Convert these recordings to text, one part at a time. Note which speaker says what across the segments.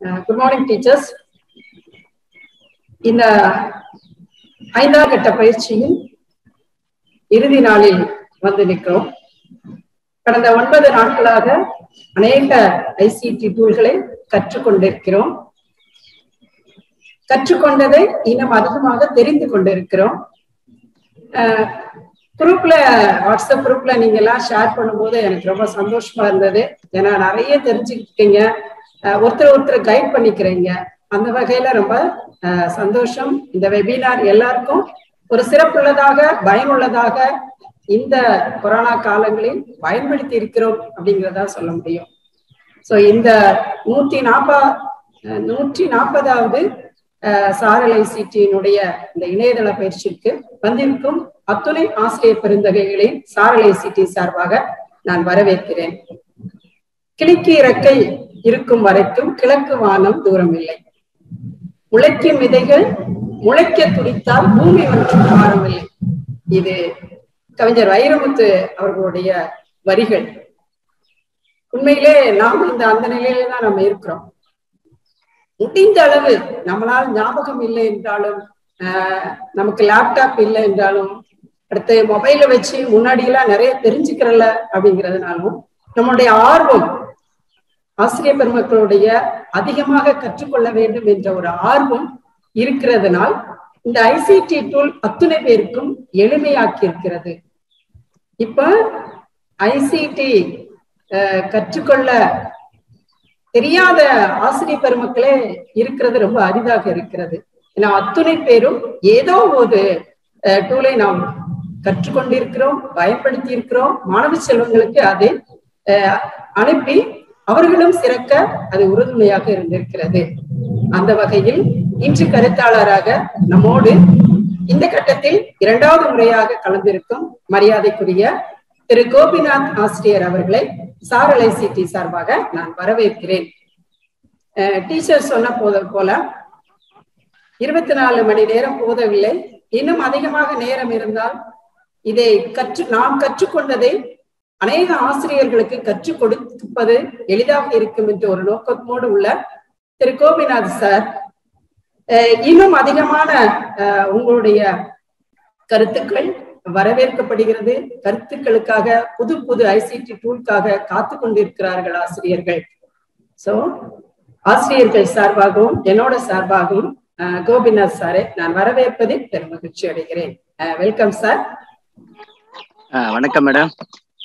Speaker 1: Good morning teachers இந்த ஐந்தாம் கட்ட பயிற்சியின் இறுதி நாளில் வந்து நிற்கிறோம் கடந்த ஒன்பது நாட்களாக அநேக ஐசிடி டூல்களை கற்றுக்கொண்டிருக்கிறோம் கற்றுக்கொண்டதை இன்னும் அதிகமாக தெரிந்து கொண்டிருக்கிறோம் குரூப்ல வாட்ஸ்அப் குரூப்ல நீங்க எல்லாம் ஷேர் பண்ணும்போது எனக்கு ரொம்ப சந்தோஷமா இருந்தது ஏன்னா நிறைய தெரிஞ்சுக்கிட்டீங்க ஒருத்தர் ஒருத்தர் கைட் பண்ணிக்கிறீங்க அந்த வகையில ரொம்ப சந்தோஷம் இந்த வெபினார் எல்லாருக்கும் ஒரு சிறப்புள்ளதாக பயனுள்ளதாக இந்த கொரோனா காலங்களில் பயன்படுத்தி இருக்கிறோம் அப்படிங்கிறதா சொல்ல முடியும் சோ இந்த நூத்தி நாற்பா நூற்றி நாற்பதாவது சாரலை சிட்டியினுடைய இந்த இணையதள பயிற்சிக்கு வந்திருக்கும் அத்துணை ஆசிரியர் பெருந்தகைகளின் சாரலை சிட்டி சார்பாக நான் வரவேற்கிறேன் கிழக்கு இறக்கை இருக்கும் வரைக்கும் கிழக்கு வானம் தூரம் இல்லை முளைக்கும் விதைகள் முளைக்க துடித்தால் பூமி ஒன்றும் மாறவில்லை இது கவிஞர் வைரமுத்து அவர்களுடைய வரிகள் உண்மையிலே நாம் இந்த அந்த நிலையில தான் நம்ம இருக்கிறோம் முடிந்த அளவு நம்மளால் ஞாபகம் இல்லை என்றாலும் நமக்கு லேப்டாப் இல்லை என்றாலும் அடுத்து மொபைல வச்சு முன்னாடி எல்லாம் நிறைய தெரிஞ்சுக்கிறல அப்படிங்கிறதுனாலும் நம்மளுடைய ஆர்வம் ஆசிரியர் பெருமக்களுடைய அதிகமாக கற்றுக்கொள்ள வேண்டும் என்ற ஒரு ஆர்வம் இருக்கிறதுனால் இந்த ஐசிடி டூல் அத்துணை பேருக்கும் எளிமையாக்கி இருக்கிறது இப்ப ஐசிடி கற்றுக்கொள்ள தெரியாத ஆசிரியர் பெருமக்களே இருக்கிறது ரொம்ப அரிதாக இருக்கிறது ஏன்னா அத்துணை பேரும் ஏதோ ஒரு டூலை நாம் கற்றுக்கொண்டிருக்கிறோம் பயன்படுத்தி இருக்கிறோம் மாணவ செல்வங்களுக்கு அதை அனுப்பி அவர்களும் சிறக்க அது உறுதுணையாக இருந்திருக்கிறது அந்த வகையில் இன்று கருத்தாளராக நம்மோடு இந்த கட்டத்தில் இரண்டாவது முறையாக கலந்திருக்கும் மரியாதைக்குரிய திரு கோபிநாத் ஆசிரியர் அவர்களை சாரலை சிடி சார்பாக நான் வரவேற்கிறேன் டீச்சர் சொன்ன போத போல இருபத்தி நாலு மணி நேரம் போதவில்லை இன்னும் அதிகமாக நேரம் இருந்தால் இதை கற்று நாம் கற்றுக்கொண்டதை அநேக ஆசிரியர்களுக்கு கற்றுக் கொடுப்பது எளிதாக இருக்கும் என்ற ஒரு நோக்கத்தோடு உள்ள திரு கோபிநாத் சார் இன்னும் அதிகமான உங்களுடைய கருத்துக்கள் வரவேற்கப்படுகிறது கருத்துக்களுக்காக புது புது ஐசிடி டூலுக்காக காத்து கொண்டிருக்கிறார்கள் ஆசிரியர்கள் சோ ஆசிரியர்கள் சார்பாகவும் என்னோட சார்பாகவும் கோபிநாத் சாரை நான் வரவேற்பதில் பெரும் மகிழ்ச்சி அடைகிறேன் வெல்கம் சார்
Speaker 2: வணக்கம் மேடம்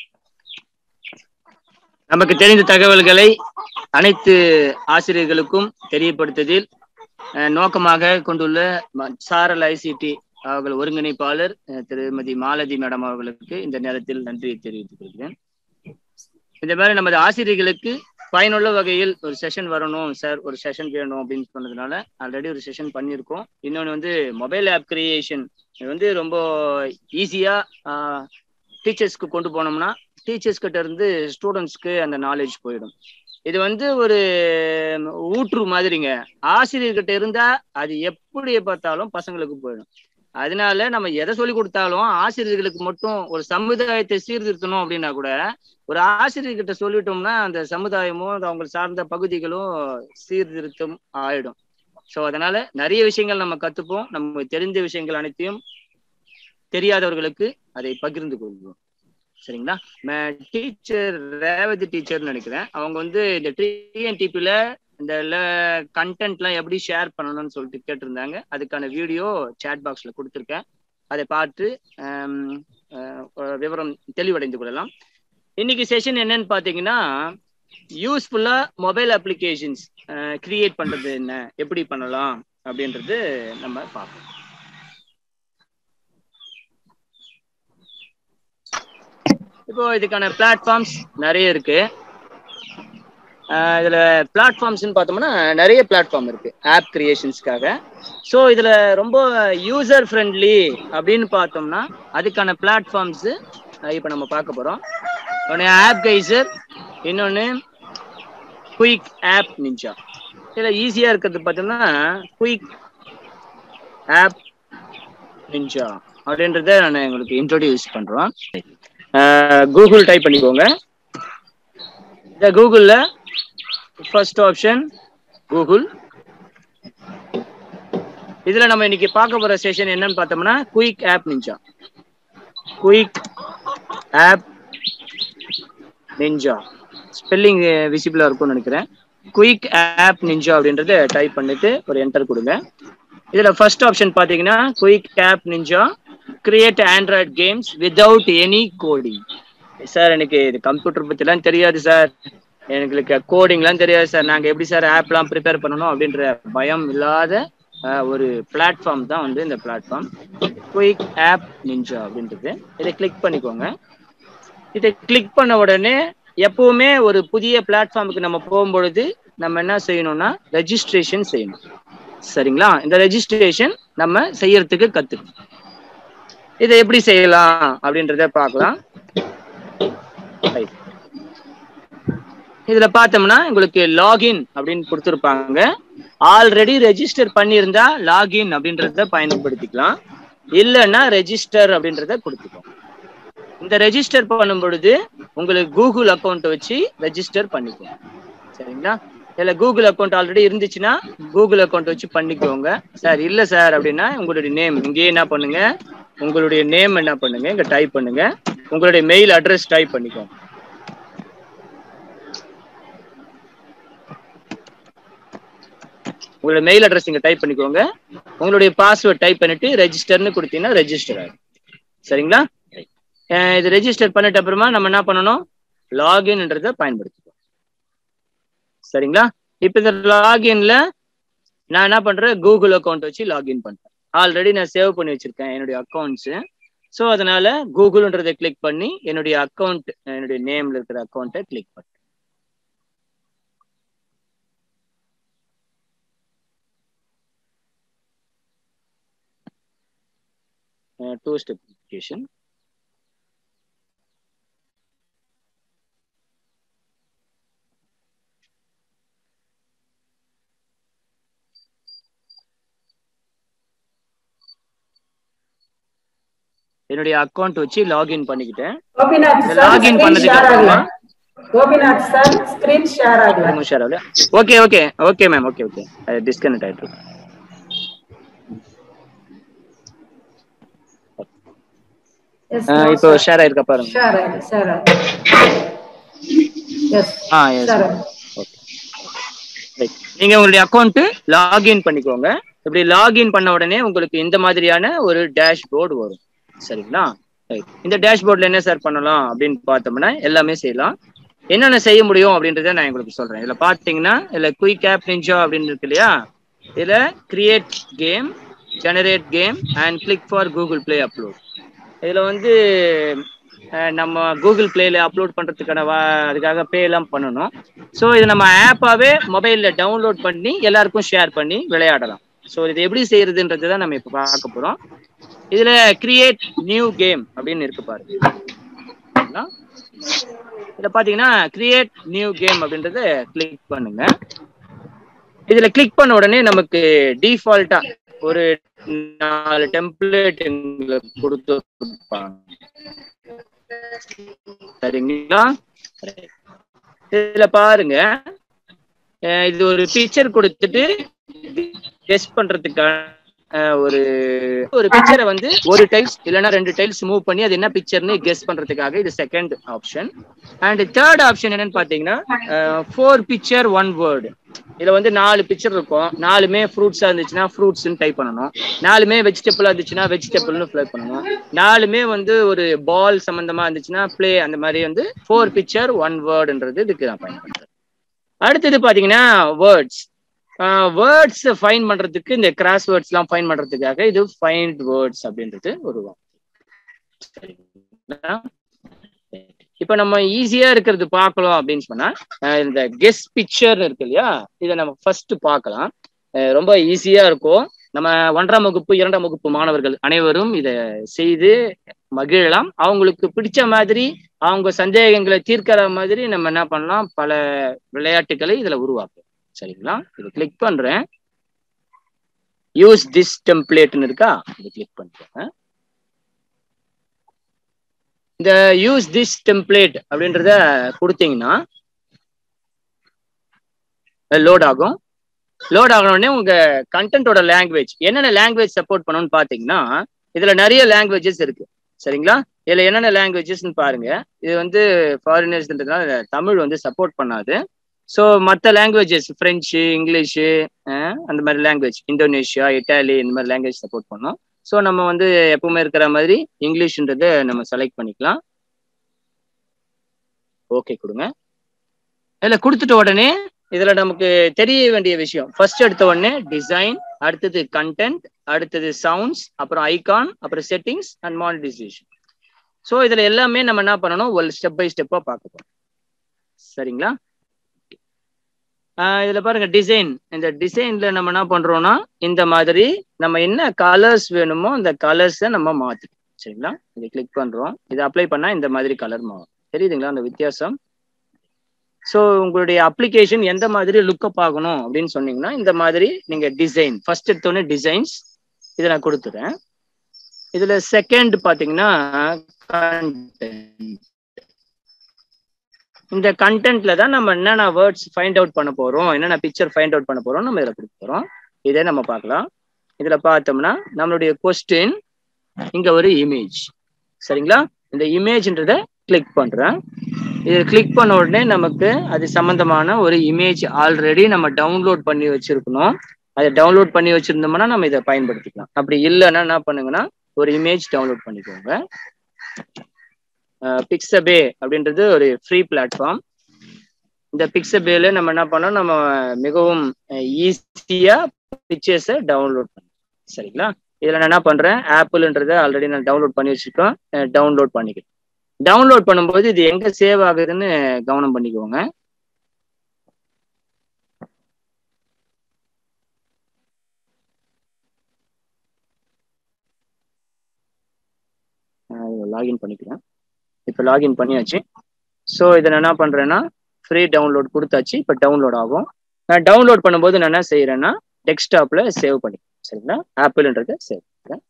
Speaker 2: நமக்கு தெரிந்த தகவல்களை அனைத்து ஆசிரியர்களுக்கும் தெரியப்படுத்துவதில் நோக்கமாக கொண்டுள்ள சாரல் ஐசிடி அவர்கள் ஒருங்கிணைப்பாளர் திருமதி மாலதி மேடம் அவர்களுக்கு இந்த நேரத்தில் நன்றி தெரிவித்துக் கொள்கிறேன் இந்த மாதிரி நமது ஆசிரியர்களுக்கு பயனுள்ள வகையில் ஒரு செஷன் வரணும் சார் ஒரு செஷன் வேணும் அப்படின்னு சொன்னதுனால ஆல்ரெடி ஒரு செஷன் பண்ணியிருக்கோம் இன்னொன்று வந்து மொபைல் ஆப் கிரியேஷன் இது வந்து ரொம்ப ஈஸியா டீச்சர்ஸ்க்கு கொண்டு போனோம்னா டீச்சர்ஸ் கிட்ட இருந்து ஸ்டூடெண்ட்ஸ்க்கு அந்த நாலேஜ் போயிடும் இது வந்து ஒரு ஊற்று மாதிரிங்க ஆசிரியர்கிட்ட இருந்தா அது எப்படி பார்த்தாலும் பசங்களுக்கு போயிடும் அதனால நம்ம எதை சொல்லி கொடுத்தாலும் ஆசிரியர்களுக்கு மட்டும் ஒரு சமுதாயத்தை சீர்திருத்தணும் அப்படின்னா கூட ஒரு ஆசிரியர்கிட்ட சொல்லிட்டோம்னா அந்த சமுதாயமும் அவங்க சார்ந்த பகுதிகளும் சீர்திருத்தம் ஆயிடும் ஸோ அதனால நிறைய விஷயங்கள் நம்ம கத்துப்போம் நம்ம தெரிந்த விஷயங்கள் அனைத்தையும் தெரியாதவர்களுக்கு அதை பகிர்ந்து கொள்வோம் சரிங்களா டீச்சர் ரேவதி டீச்சர்னு நினைக்கிறேன் அவங்க வந்து இந்த டிஎன்டிபில இந்த கண்டென்ட்லாம் எப்படி ஷேர் பண்ணணும்னு சொல்லிட்டு கேட்டிருந்தாங்க அதுக்கான வீடியோ சேட் பாக்ஸ்ல கொடுத்துருக்கேன் அதை பார்த்து விவரம் தெளிவடைந்து கொள்ளலாம் இன்னைக்கு செஷன் என்னன்னு பாத்தீங்கன்னா யூஸ்ஃபுல்லா மொபைல் அப்ளிகேஷன்ஸ் கிரியேட் பண்றது என்ன எப்படி பண்ணலாம் அப்படின்றது நம்ம பார்ப்போம் இப்போ இதுக்கான பிளாட்ஃபார்ம்ஸ் நிறைய இருக்கு இதுல பிளாட்ஃபார்ம்ஸ்னு பார்த்தோம்னா நிறைய பிளாட்ஃபார்ம் இருக்கு ஆப் கிரியேஷன்ஸ்க்காக ஸோ இதுல ரொம்ப யூசர் ஃப்ரெண்ட்லி அப்படின்னு பார்த்தோம்னா அதுக்கான பிளாட்ஃபார்ம்ஸ் இப்போ நம்ம பார்க்க போறோம் ஒன்று ஆப் கைசர் இன்னொன்று குயிக் ஆப் நிஞ்சா இதில் ஈஸியாக இருக்கிறது பார்த்தோம்னா குயிக் ஆப் நிஞ்சா அப்படின்றத நான் உங்களுக்கு இன்ட்ரோடியூஸ் பண்ணுறோம் கூகுள் டைப் பண்ணிக்கோங்க இந்த கூகுளில் ஃபர்ஸ்ட் ஆப்ஷன் கூகுள் இதுல நம்ம இன்னைக்கு பார்க்க போற செஷன் என்னன்னு பார்த்தோம்னா quick app ninja quick app ninja spelling விசிபிளா இருக்கும்னு நினைக்கிறேன் குயிக் ஆப் நிஞ்சா அப்படின்றத டைப் பண்ணிட்டு ஒரு என்டர் கொடுங்க இதுல ஃபர்ஸ்ட் ஆப்ஷன் பாத்தீங்கன்னா quick app ninja create android games without any coding sir எனக்கு இது கம்ப்யூட்டர் பத்திலாம் தெரியாது சார் எங்களுக்கு கோடிங்லாம் தெரியாது சார் நாங்க எப்படி சார் ஆப்லாம் ப்ரிப்பேர் பண்ணணும் அப்படின்ற பயம் இல்லாத அஹ், ஒரு பிளாட்ஃபார்ம் தான் வந்து இந்த பிளாட்ஃபார்ம் குயிக் ஆப் நிஞ்சா அப்படின்றது இதை கிளிக் பண்ணிக்கோங்க இதை கிளிக் பண்ண உடனே எப்பவுமே ஒரு புதிய பிளாட்ஃபார்முக்கு நம்ம போகும்பொழுது நம்ம என்ன செய்யணும்னா ரெஜிஸ்ட்ரேஷன் செய்யணும் சரிங்களா இந்த ரெஜிஸ்ட்ரேஷன் நம்ம செய்யறதுக்கு கத்துக்கணும் இதை எப்படி செய்யலாம் அப்படின்றத பார்க்கலாம் Right. இதுல பார்த்தோம்னா உங்களுக்கு லாகின் அப்படின்னு கொடுத்துருப்பாங்க ஆல்ரெடி ரெஜிஸ்டர் பண்ணியிருந்தா லாகின் அப்படின்றத பயன்படுத்திக்கலாம் இல்லைன்னா ரெஜிஸ்டர் அப்படின்றத கொடுத்துக்கோங்க இந்த ரெஜிஸ்டர் பண்ணும் பொழுது உங்களுக்கு கூகுள் அக்கௌண்ட் வச்சு ரெஜிஸ்டர் பண்ணிக்கோங்க சரிங்களா இல்ல கூகுள் அக்கௌண்ட் ஆல்ரெடி இருந்துச்சுன்னா கூகுள் அக்கௌண்ட் வச்சு பண்ணிக்கோங்க சார் இல்ல சார் அப்படின்னா உங்களுடைய நேம் இங்கேயே என்ன பண்ணுங்க உங்களுடைய நேம் என்ன பண்ணுங்க இங்க டைப் பண்ணுங்க உங்களுடைய மெயில் அட்ரஸ் டைப் பண்ணிக்கோங்க உங்களோட மெயில் அட்ரஸ் இங்க டைப் பண்ணிக்கோங்க உங்களுடைய பாஸ்வேர்ட் டைப் பண்ணிட்டு ரெஜிஸ்டர்னு கொடுத்தீங்கன்னா ரெஜிஸ்டர் ஆகும் சரிங்களா அஹ் இது ரெஜிஸ்டர் பண்ணிட்ட அப்புறமா நம்ம என்ன பண்ணணும் லாகின்ன்றத பயன்படுத்திக்கணும் சரிங்களா இப்ப இந்த லாகின்ல நான் என்ன பண்றேன் கூகுள் அக்கௌண்ட் வச்சு லாகின் பண்றேன் ஆல்ரெடி நான் சேவ் பண்ணி வச்சிருக்கேன் என்னுடைய அக்கௌண்ட்ஸ் ஸோ அதனால கூகுள்ன்றதை கிளிக் பண்ணி என்னுடைய அக்கௌண்ட் என்னுடைய நேம்ல இருக்கிற அக்கௌண்ட்டை கிளிக் பண்ணேன் டூ ஸ்டெப் அப்ளிகேஷன் என்னுடைய அக்கௌண்ட் வச்சு லாகின் பண்ணிக்கிட்டேன்
Speaker 1: கோபிநாத்
Speaker 2: இந்த
Speaker 1: சார்
Speaker 2: login
Speaker 1: screen
Speaker 2: பண்ணதுக்கு
Speaker 1: share ஆகல
Speaker 2: அப்புறமா-
Speaker 1: கோபிநாத் சார் ஸ்கிரீன் ஷேர் ஆகல
Speaker 2: ஷேர் ஆகல okay okay okay ma'am okay okay disconnect ஆயிட்டு இருக்கு.
Speaker 1: எஸ்
Speaker 2: அஹ் இப்போ ஷேர் ஆயிருக்கா பாருங்க
Speaker 1: ஷேர் ஆகல ஷேர் ஆகல எஸ்
Speaker 2: ஆ எஸ்
Speaker 1: ஷேர்
Speaker 2: ஓகே நீங்க உங்களுடைய அக்கௌண்ட் லாகின் பண்ணிக்கோங்க இப்படி லாகின் பண்ண உடனே உங்களுக்கு இந்த மாதிரியான ஒரு டேஷ்போர்டு வரும் சரிங்களா Right. இந்த டேஷ்போர்ட்ல என்ன சார் பண்ணலாம் அப்படின்னு பார்த்தோம்னா எல்லாமே செய்யலாம் என்னென்ன செய்ய முடியும் அப்படின்றத நான் உங்களுக்கு சொல்றேன் இதுல பாத்தீங்கன்னா இதுல குயிக் ஆப் நிஞ்சா அப்படின்னு இருக்கு இல்லையா இதுல create game generate game and click for Google play upload இதுல வந்து அஹ், நம்ம கூகுள் பிளேல அப்லோட் பண்றதுக்கான வா- அதுக்காக பே எல்லாம் பண்ணணும் ஸோ இது நம்ம ஆப்பாவே மொபைல்ல டவுன்லோட் பண்ணி எல்லாருக்கும் ஷேர் பண்ணி விளையாடலாம் ஸோ இது எப்படி செய்யறதுன்றது தான் நம்ம இப்போ பார்க்க போறோம் இதுல கிரியேட் நியூ கேம் அப்படின்னு இருக்கு பாருங்க சரிங்களா? இதுல பாத்தீங்கன்னா கிரியேட் நியூ கேம் அப்படின்றத கிளிக் பண்ணுங்க இதுல கிளிக் பண்ண உடனே நமக்கு டிஃபால்ட்டா ஒரு நாலு டெம்ப்ளேட் எங்களுக்கு கொடுத்து கொடுப்பாங்க சரிங்களா இதுல பாருங்க அஹ் இது ஒரு பிக்சர் கொடுத்துட்டு கெஸ் பண்றதுக்கான அஹ், ஒரு ஒரு பிக்சரை வந்து ஒரு டைல்ஸ் இல்லைன்னா ரெண்டு டைல்ஸ் மூவ் பண்ணி அது என்ன பிக்சர்னு கெஸ் பண்றதுக்காக இது second option and third option என்னன்னு பாத்தீங்கன்னா ஃபோர் பிக்சர் ஒன் வேர்டு இதுல வந்து நாலு பிக்சர் இருக்கும் நாலுமே ஃப்ரூட்ஸா இருந்துச்சுன்னா ஃப்ரூட்ஸ்னு டைப் பண்ணணும் நாலுமே வெஜிடபிளா இருந்துச்சுன்னா வெஜிடபிள்னு ஃபில் பண்ணணும் நாலுமே வந்து ஒரு பால் சம்பந்தமா இருந்துச்சுன்னா ப்ளே அந்த மாதிரி வந்து ஃபோர் பிக்சர் ஒன் வேர்டுன்றது இதுக்கு நான் பயன்படுத்துறேன் அடுத்தது பாத்தீங்கன்னா வேர்ட்ஸ் வேர்ட்ஸ் ஃபைன் பண்றதுக்கு இந்த கிராஸ் வேர்ட்ஸ் எல்லாம் ஃபைன் பண்றதுக்காக இது ஃபைண்ட் வேர்ட்ஸ் அப்படின்றது ஒரு வார்த்தை. சரிங்களா? இப்ப நம்ம ஈஸியா இருக்கிறது பார்க்கலாம் அப்படின்னு சொன்னா அஹ் இந்த கெஸ் பிக்சர் இருக்கு இல்லையா இதை நம்ம ஃபர்ஸ்ட் பார்க்கலாம் அஹ் ரொம்ப ஈஸியா இருக்கும் நம்ம ஒன்றாம் வகுப்பு இரண்டாம் வகுப்பு மாணவர்கள் அனைவரும் இதை செய்து மகிழலாம் அவங்களுக்கு பிடிச்ச மாதிரி அவங்க சந்தேகங்களை தீர்க்கிற மாதிரி நம்ம என்ன பண்ணலாம் பல விளையாட்டுகளை இதுல உருவாக்கலாம் சரிங்களா இது கிளிக் பண்றேன் யூஸ் திஸ் டெம்ப்ளேட்னு இருக்கா இது கிளிக் பண்ணிக்கோங்க இந்த யூஸ் திஸ் டெம்ப்ளேட் அப்படின்றத கொடுத்தீங்கன்னா லோட் ஆகும் லோட் ஆகின உடனே உங்க கண்டென்ட்டோட லாங்குவேஜ் என்னென்ன லாங்குவேஜ் சப்போர்ட் பண்ணணும்னு பாத்தீங்கன்னா இதுல நிறைய லாங்குவேஜஸ் இருக்கு சரிங்களா இதுல என்னென்ன லாங்குவேஜஸ்னு பாருங்க இது வந்து ஃபாரினர்ஸ்ன்றதுனால தமிழ் வந்து சப்போர்ட் பண்ணாது ஸோ மற்ற லாங்குவேஜஸ் ஃப்ரெஞ்சு இங்கிலீஷு அந்த மாதிரி லாங்குவேஜ் இந்தோனேஷியா இட்டாலி இந்த மாதிரி லாங்குவேஜ் சப்போர்ட் பண்ணோம் ஸோ நம்ம வந்து எப்பவுமே இருக்கிற மாதிரி இங்கிலீஷ்ன்றதை நம்ம செலக்ட் பண்ணிக்கலாம் ஓகே கொடுங்க இதில் கொடுத்துட்ட உடனே இதுல நமக்கு தெரிய வேண்டிய விஷயம் ஃபர்ஸ்ட் எடுத்த உடனே டிசைன் அடுத்தது கண்டென்ட் அடுத்தது சவுண்ட்ஸ் அப்புறம் ஐகான் அப்புறம் செட்டிங்ஸ் அண்ட் மானிட்டைசேஷன் ஸோ இதுல எல்லாமே நம்ம என்ன பண்ணணும் ஒரு ஸ்டெப் பை ஸ்டெப்பா பார்க்க போறோம் சரிங்களா இதுல பாருங்க டிசைன் இந்த டிசைன்ல நம்ம என்ன பண்றோம்னா இந்த மாதிரி நம்ம என்ன கலர்ஸ் வேணுமோ அந்த கலர்ஸை நம்ம மாத்திக்கணும் சரிங்களா இதை கிளிக் பண்றோம் இதை அப்ளை பண்ணா இந்த மாதிரி கலர் மாறும் தெரியுதுங்களா அந்த வித்தியாசம் ஸோ உங்களுடைய அப்ளிகேஷன் எந்த மாதிரி லுக்கப் ஆகணும் அப்படின்னு சொன்னீங்கன்னா இந்த மாதிரி நீங்க டிசைன் ஃபர்ஸ்ட் எடுத்தோடனே டிசைன்ஸ் இதை நான் கொடுத்துறேன் இதுல செகண்ட் பாத்தீங்கன்னா இந்த கண்டென்ட்ல தான் நம்ம என்னென்ன வேர்ட்ஸ் ஃபைண்ட் அவுட் பண்ண போறோம் என்னென்ன பிக்சர் ஃபைண்ட் அவுட் பண்ண போறோம் நம்ம இதில் கொடுக்க போறோம் இதே நம்ம பார்க்கலாம் இதுல பார்த்தோம்னா நம்மளுடைய கொஸ்டின் இங்க ஒரு இமேஜ் சரிங்களா இந்த இமேஜ்ன்றத கிளிக் பண்றேன் இது கிளிக் பண்ண உடனே நமக்கு அது சம்பந்தமான ஒரு இமேஜ் ஆல்ரெடி நம்ம டவுன்லோட் பண்ணி வச்சிருக்கணும் அதை டவுன்லோட் பண்ணி வச்சிருந்தோம்னா நம்ம இதை பயன்படுத்திக்கலாம் அப்படி இல்லைன்னா என்ன பண்ணுங்கன்னா ஒரு இமேஜ் டவுன்லோட் பண்ணிக்கோங்க பிக்சபே அப்படின்றது ஒரு ஃப்ரீ பிளாட்ஃபார்ம் இந்த பிக்சபேல நம்ம என்ன பண்ணோம் நம்ம மிகவும் ஈஸியா பிக்சர்ஸை டவுன்லோட் பண்ணோம் சரிங்களா இதுல நான் என்ன பண்றேன் ஆப்பிள்ன்றதை ஆல்ரெடி நான் டவுன்லோட் பண்ணி வச்சிருக்கோம் டவுன்லோட் பண்ணிக்கிறேன் டவுன்லோட் பண்ணும்போது இது எங்க சேவ் ஆகுதுன்னு கவனம் பண்ணிக்கோங்க லாகின் பண்ணிக்கிறேன் இப்போ லாகின் பண்ணியாச்சு ஸோ இதை நான் என்ன பண்ணுறேன்னா ஃப்ரீ டவுன்லோட் கொடுத்தாச்சு இப்போ டவுன்லோட் ஆகும் நான் டவுன்லோட் பண்ணும்போது நான் என்ன செய்யறேன்னா டெஸ்க்டாப்ல சேவ் பண்ணி சரிங்களா ஆப்பிள்ன்றத சேவ் பண்ணுறேன்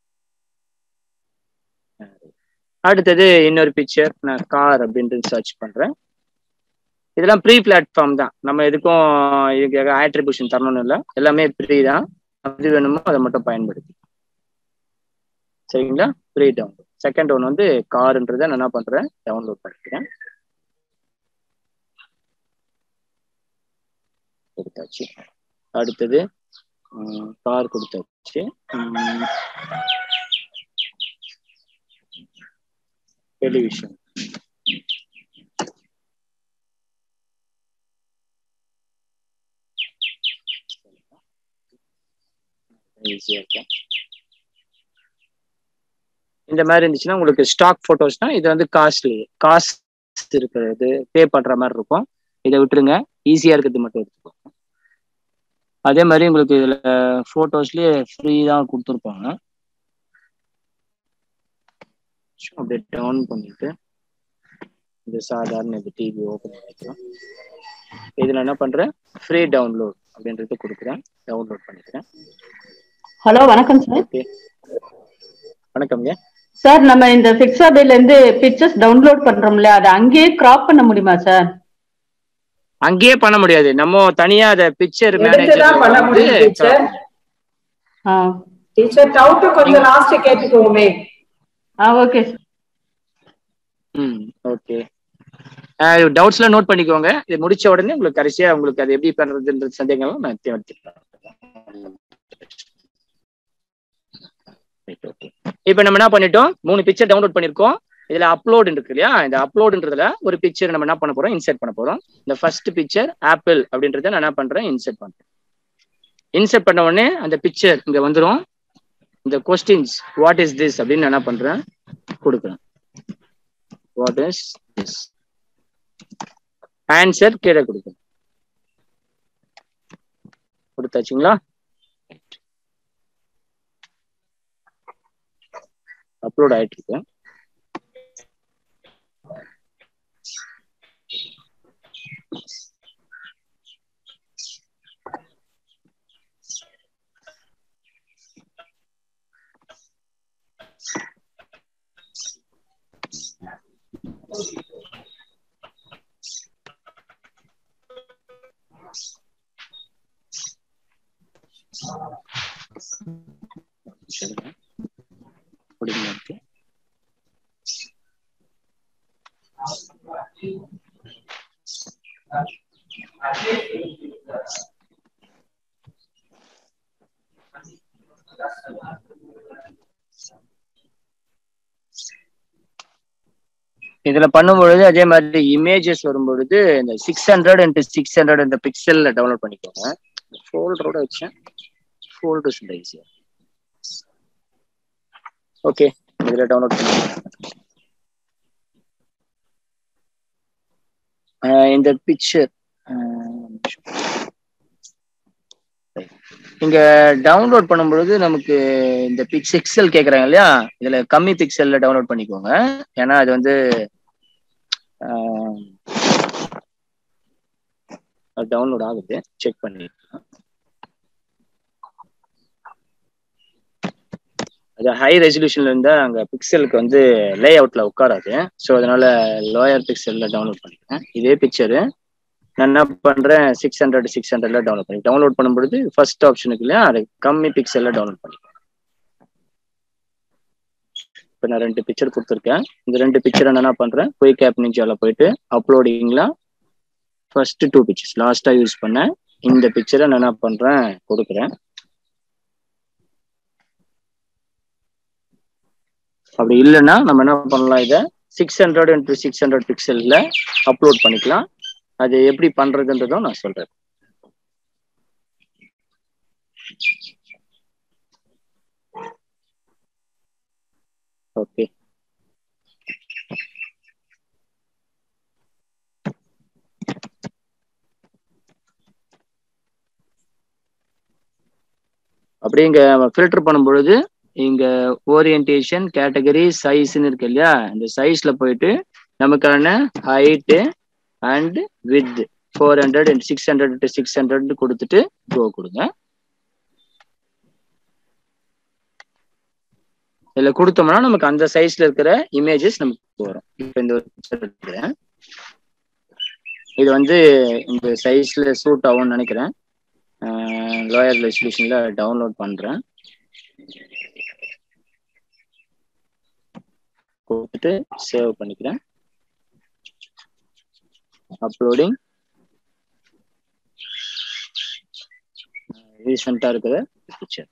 Speaker 2: அடுத்தது இன்னொரு பிக்சர் நான் கார் அப்படின்ட்டு சர்ச் பண்றேன் இதெல்லாம் ப்ரீ பிளாட்ஃபார்ம் தான் நம்ம எதுக்கும் இதுக்காக ஆட்ரிபியூஷன் தரணும்னு இல்லை எல்லாமே ப்ரீ தான் அது வேணுமோ அதை மட்டும் பயன்படுத்தி சரிங்களா ப்ரீ டவுன்லோட் செகண்ட் ஒன் வந்து கார்ன்றதை நான் என்ன பண்றேன் டவுன்லோட் பண்ணிக்கிறேன் கொடுத்தாச்சு அடுத்தது கார் கொடுத்தாச்சு டெலிவிஷன் ஈஸியா இருக்கும் இந்த மாதிரி இருந்துச்சுன்னா உங்களுக்கு ஸ்டாக் போட்டோஸ்னா இது வந்து காஸ்ட்லி காஸ்ட் இருக்கிறது பே பண்ற மாதிரி இருக்கும் இதை விட்டுருங்க ஈஸியா இருக்கிறது மட்டும் எடுத்துக்கோங்க அதே மாதிரி உங்களுக்கு இதுல போட்டோஸ்லயே ஃப்ரீ தான் கொடுத்துருப்பாங்க அப்படியே டவுன் பண்ணிட்டு இந்த சாதாரண இது டிவி ஓப்பன் பண்ணிக்கலாம் இதுல என்ன பண்றேன் ஃப்ரீ டவுன்லோட் அப்படின்றது கொடுக்குறேன் டவுன்லோட் பண்ணிக்கிறேன்
Speaker 3: ஹலோ வணக்கம் சார்
Speaker 2: ஓகே வணக்கம்ங்க
Speaker 3: சார் நம்ம இந்த பிக்சாபேல இருந்து பிக்சர்ஸ் டவுன்லோட் பண்றோம்ல அதை அங்கேயே கிராப் பண்ண முடியுமா சார்
Speaker 2: அங்கேயே பண்ண முடியாது நம்ம தனியா அத பிக்சர்
Speaker 1: எடுத்துதான் பண்ண முடியும் டீச்சர்
Speaker 3: ஆ
Speaker 1: டீச்சர் டவுட் கொஞ்சம் லாஸ்ட் கேட்டுக்குவோமே
Speaker 3: ஆ ஓகே
Speaker 2: ம் ஓகே டவுட்ஸ்லாம் நோட் பண்ணிக்கோங்க இது முடிச்ச உடனே உங்களுக்கு கடைசியா உங்களுக்கு அது எப்படி பண்றதுன்ற சந்தேகம் நான் தேர்த்திக்கிறேன் ஓகே இப்போ நம்ம என்ன பண்ணிட்டோம் மூணு பிக்சர் டவுன்லோட் பண்ணிருக்கோம் இதுல அப்லோட் இருக்கு இல்லையா இந்த அப்லோடுன்றதுல ஒரு பிக்சர் நம்ம என்ன பண்ண போறோம் இன்சர்ட் பண்ண போறோம் இந்த ஃபர்ஸ்ட் பிக்சர் ஆப்பிள் அப்படின்றத நான் என்ன பண்றேன் இன்சர்ட் பண்றேன் இன்சர்ட் பண்ண உடனே அந்த பிக்சர் இங்க வந்துடும் இந்த கொஸ்டின்ஸ் வாட் இஸ் திஸ் அப்படின்னு நான் என்ன பண்றேன் கொடுக்குறேன் வாட் இஸ் திஸ் ஆன்சர் கீழே கொடுக்கணும் கொடுத்தாச்சுங்களா அப்லோட் ஆயிட்டு இருக்கு சரிங்க. அப்படிங்களா இருக்கு இதுல பண்ணும்பொழுது அதே மாதிரி இமேஜஸ் வரும்பொழுது இந்த six hundred into six hundred இந்த பிக்சல்ல டவுன்லோட் பண்ணிக்கோங்க ஃபோல்டரோட வச்சேன் ஃபோல்டர்ஸ் ஈஸியா ஓகே இதுல டவுன்லோட் பண்ணிக்கோங்க ஆஹ் இந்த பிக்சர் இங்க டவுன்லோட் பண்ணும்பொழுது நமக்கு இந்த பிக்ஸ் எக்ஸல் கேக்குறாங்க இல்லையா இதுல கம்மி பிக்சல்ல டவுன்லோட் பண்ணிக்கோங்க ஏன்னா அது வந்து டவுன்லோட் ஆகுது செக் பண்ணி அது ஹை ரெசல்யூஷன்ல இருந்தா அங்க பிக்சலுக்கு வந்து லே அவுட்ல உட்காராது ஸோ அதனால லோயர் பிக்சல்ல டவுன்லோட் பண்ணிக்கிறேன் இதே பிக்சரு நான் என்ன பண்றேன் சிக்ஸ் ஹண்ட்ரட் சிக்ஸ் ஹண்ட்ரட்ல டவுன்லோட் பண்ணி டவுன்லோட் பண்ணும்பொழுது ஃபர்ஸ்ட் ஆப்ஷனுக்கு இல்லையா அது கம்மி பிக்சல்ல டவுன்லோட் பண்ணிக்கிறேன் இப்போ நான் ரெண்டு பிக்சர் கொடுத்துருக்கேன் இந்த ரெண்டு பிக்சரை நான் என்ன பண்றேன் குயிக் ஆப் நிஞ்சால போயிட்டு அப்லோடிங்ல ஃபர்ஸ்ட் டூ பிக்சர்ஸ் லாஸ்டா யூஸ் பண்ணேன் இந்த பிக்சரை நான் என்ன பண்றேன் கொடுக்குறேன் அப்படி இல்லைன்னா நம்ம என்ன பண்ணலாம் இதை six hundred into six hundred பிக்சல்ல அப்லோட் பண்ணிக்கலாம் அது எப்படி பண்றதுன்றதும் நான் சொல்றேன் ஓகே அப்படி இங்க ஃபில்டர் பண்ணும் பொழுது இங்க ஓரியன்டேஷன் கேட்டகரி சைஸ்ன்னு இருக்கு இல்லையா இந்த சைஸ்ல போயிட்டு நமக்கான height and with four hundred and six hundred six hundred கொடுத்துட்டு கோ கொடுங்க இதுல கொடுத்தோம்னா நமக்கு அந்த சைஸ்ல இருக்கிற இமேஜஸ் நமக்கு வரும் இப்போ இந்த ஒரு picture எடுக்கிறேன் இது வந்து இந்த சைஸ்ல சூட் ஆகும்னு நினைக்கிறேன் லோயர் ரெசல்யூஷன்ல டவுன்லோட் பண்றேன் கொடுத்துட்டு சேவ் பண்ணிக்கிறேன் அப்லோடிங் ரீசெண்டா இருக்கிற பிக்சர்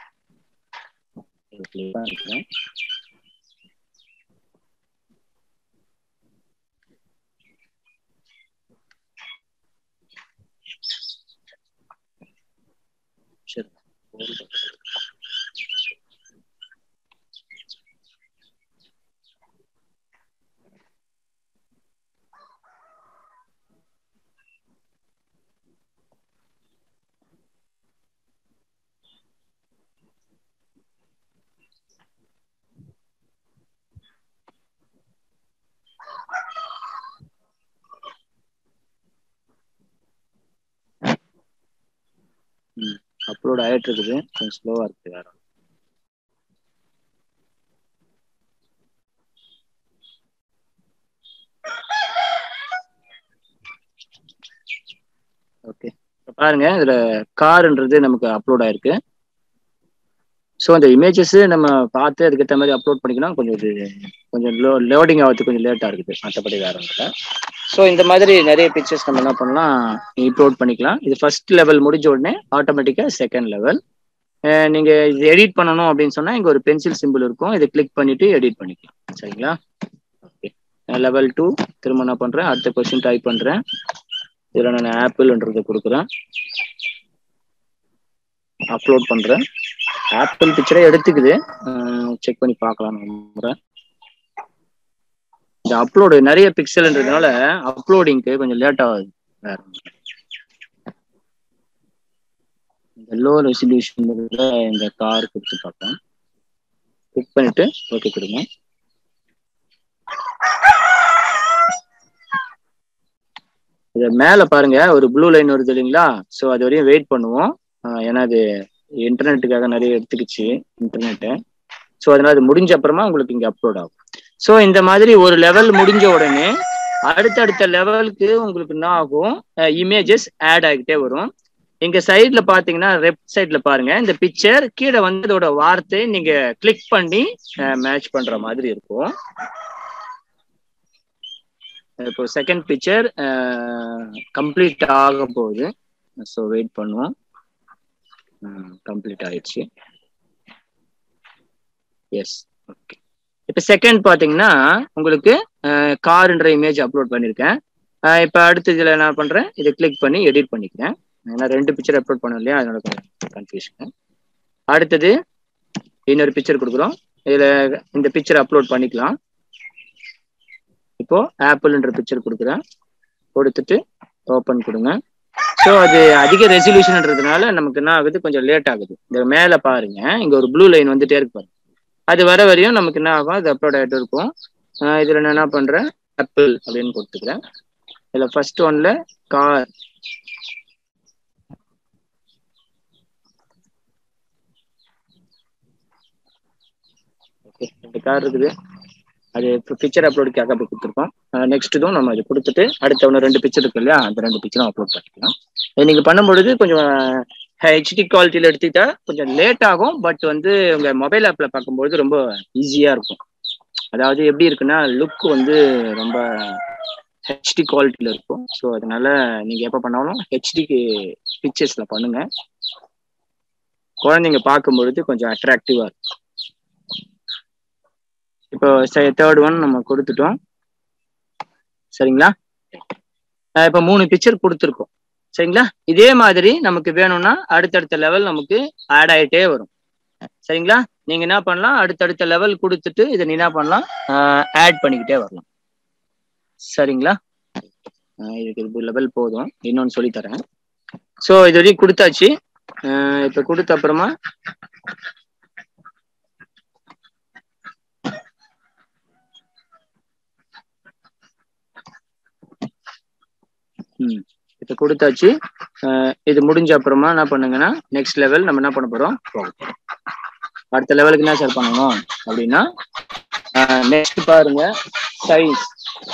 Speaker 2: இருக்கிறேன் சரி அப்லோட் ஆயிட்டு இருக்குது கொஞ்சம் ஸ்லோவா இருக்கு வேற ஓகே பாருங்க இதுல கார்ன்றது நமக்கு அப்லோட் ஆயிருக்கு ஸோ அந்த இமேஜஸ் நம்ம பார்த்து அதுக்கேற்ற மாதிரி அப்லோட் பண்ணிக்கலாம் கொஞ்சம் இது கொஞ்சம் லோ லோடிங் ஆகிறதுக்கு கொஞ்சம் லேட்டாக இருக்குது மற்றபடி வேற ஒன்றும் இல்லை ஸோ இந்த மாதிரி நிறைய பிக்சர்ஸ் நம்ம என்ன பண்ணலாம் இம்ப்ளோட் பண்ணிக்கலாம் இது ஃபர்ஸ்ட் லெவல் முடிஞ்ச உடனே ஆட்டோமேட்டிக்காக செகண்ட் லெவல் நீங்கள் இது எடிட் பண்ணணும் அப்படின்னு சொன்னால் இங்கே ஒரு பென்சில் சிம்பிள் இருக்கும் இதை கிளிக் பண்ணிட்டு எடிட் பண்ணிக்கலாம் சரிங்களா ஓகே லெவல் டூ திரும்ப என்ன பண்ணுறேன் அடுத்த கொஸ்டின் டைப் பண்ணுறேன் இதில் நான் ஆப்பிள்ன்றதை கொடுக்குறேன் அப்லோட் பண்ணுறேன் ஆப்பிள் பிக்சரே எடுத்துக்குது செக் பண்ணி பார்க்கலாம் நம்புறேன் இந்த அப்லோடு நிறைய பிக்சல்ன்றதுனால அப்லோடிங்க்கு கொஞ்சம் லேட் ஆகுது வேற இந்த லோ ரெசல்யூஷன் இந்த கார் கொடுத்து பார்ப்பேன் கிளிக் பண்ணிட்டு ஓகே கொடுங்க இது மேல பாருங்க ஒரு ப்ளூ லைன் வருது இல்லைங்களா ஸோ அது வரையும் வெயிட் பண்ணுவோம் ஏன்னா அது இன்டர்நெட்டுக்காக நிறைய எடுத்துக்கிச்சு இன்டர்நெட்டை ஸோ அதனால அது முடிஞ்ச அப்புறமா உங்களுக்கு இங்க அப்லோட் ஆகும் ஸோ இந்த மாதிரி ஒரு லெவல் முடிஞ்ச உடனே அடுத்தடுத்த லெவலுக்கு உங்களுக்கு என்ன ஆகும் இமேஜஸ் ஆட் ஆகிட்டே வரும் இங்க சைட்ல பாத்தீங்கன்னா லெஃப்ட் சைட்ல பாருங்க இந்த பிக்சர் கீழே வந்து இதோட வார்த்தை நீங்க கிளிக் பண்ணி மேட்ச் பண்ற மாதிரி இருக்கும் இப்போ செகண்ட் பிக்சர் கம்ப்ளீட் ஆக போகுது ஸோ வெயிட் பண்ணுவோம் கம்ப்ளீட் ஆயிடுச்சு எஸ் ஓகே இப்போ செகண்ட் பார்த்தீங்கன்னா உங்களுக்கு கார்ன்ற இமேஜ் அப்லோட் பண்ணியிருக்கேன் இப்போ அடுத்த இதில் என்ன பண்ணுறேன் இதை கிளிக் பண்ணி எடிட் பண்ணிக்கிறேன் ஏன்னா ரெண்டு பிக்சர் அப்லோட் பண்ணோம் இல்லையா அதனால கன்ஃபியூஷன் அடுத்தது இன்னொரு பிக்சர் கொடுக்குறோம் இதில் இந்த பிக்சர் அப்லோட் பண்ணிக்கலாம் இப்போ ஆப்பிள்ன்ற பிக்சர் கொடுக்குறேன் கொடுத்துட்டு ஓப்பன் கொடுங்க ஸோ அது அதிக ரெசல்யூஷன்ன்றதுனால நமக்கு என்ன ஆகுது கொஞ்சம் லேட் ஆகுது இந்த மேலே பாருங்க இங்கே ஒரு ப்ளூ லைன் வந்துட்டே இருக்கு பாருங்க அது வர வரையும் நமக்கு என்ன ஆகும் அது அப்லோட் ஆகிட்டு இருக்கும் இதில் நான் என்ன பண்ணுறேன் ஆப்பிள் அப்படின்னு கொடுத்துக்கிறேன் இதில் ஃபர்ஸ்ட் ஒன்ல கார் ஓகே ரெண்டு கார் இருக்குது அது இப்போ பிக்சர் அப்லோடுக்காக அப்படி கொடுத்துருக்கோம் நெக்ஸ்ட் இதுவும் நம்ம அது கொடுத்துட்டு அடுத்த ஒன்று ரெண்டு பிக்சர் இருக்கு இல்லையா அந்த ரெண்டு பிக்சரும் அப்லோட் பண்ணிக்கலாம் இது நீங்கள் பண்ணும்பொழுது கொஞ்சம் ஹெச்டி குவாலிட்டியில் எடுத்துக்கிட்டா கொஞ்சம் லேட் ஆகும் பட் வந்து உங்கள் மொபைல் ஆப்பில் பார்க்கும்போது ரொம்ப ஈஸியாக இருக்கும் அதாவது எப்படி இருக்குன்னா லுக் வந்து ரொம்ப ஹெச்டி குவாலிட்டியில் இருக்கும் ஸோ அதனால நீங்கள் எப்போ பண்ணாலும் ஹெச்டிக்கு பிக்சர்ஸில் பண்ணுங்க குழந்தைங்க பார்க்கும்பொழுது கொஞ்சம் அட்ராக்டிவாக இருக்கும் இப்போ தேர்ட் ஒன் நம்ம கொடுத்துட்டோம் சரிங்களா இப்போ மூணு பிக்சர் கொடுத்துருக்கோம் சரிங்களா இதே மாதிரி நமக்கு வேணும்னா அடுத்தடுத்த லெவல் நமக்கு ஆட் ஆகிட்டே வரும் சரிங்களா நீங்க என்ன பண்ணலாம் அடுத்தடுத்த லெவல் கொடுத்துட்டு இதை நீ என்ன பண்ணலாம் ஆட் பண்ணிக்கிட்டே வரலாம் சரிங்களா இதுக்கு இது லெவல் போதும் இன்னொன்று சொல்லித்தரேன் ஸோ இது வரைக்கும் கொடுத்தாச்சு இப்போ கொடுத்த அப்புறமா ம் இப்போ கொடுத்தாச்சு இது முடிஞ்ச அப்புறமா என்ன பண்ணுங்கன்னா நெக்ஸ்ட் லெவல் நம்ம என்ன பண்ண போறோம் அடுத்த லெவலுக்கு என்ன சார் பண்ணணும் அப்படின்னா நெக்ஸ்ட் பாருங்க சைஸ்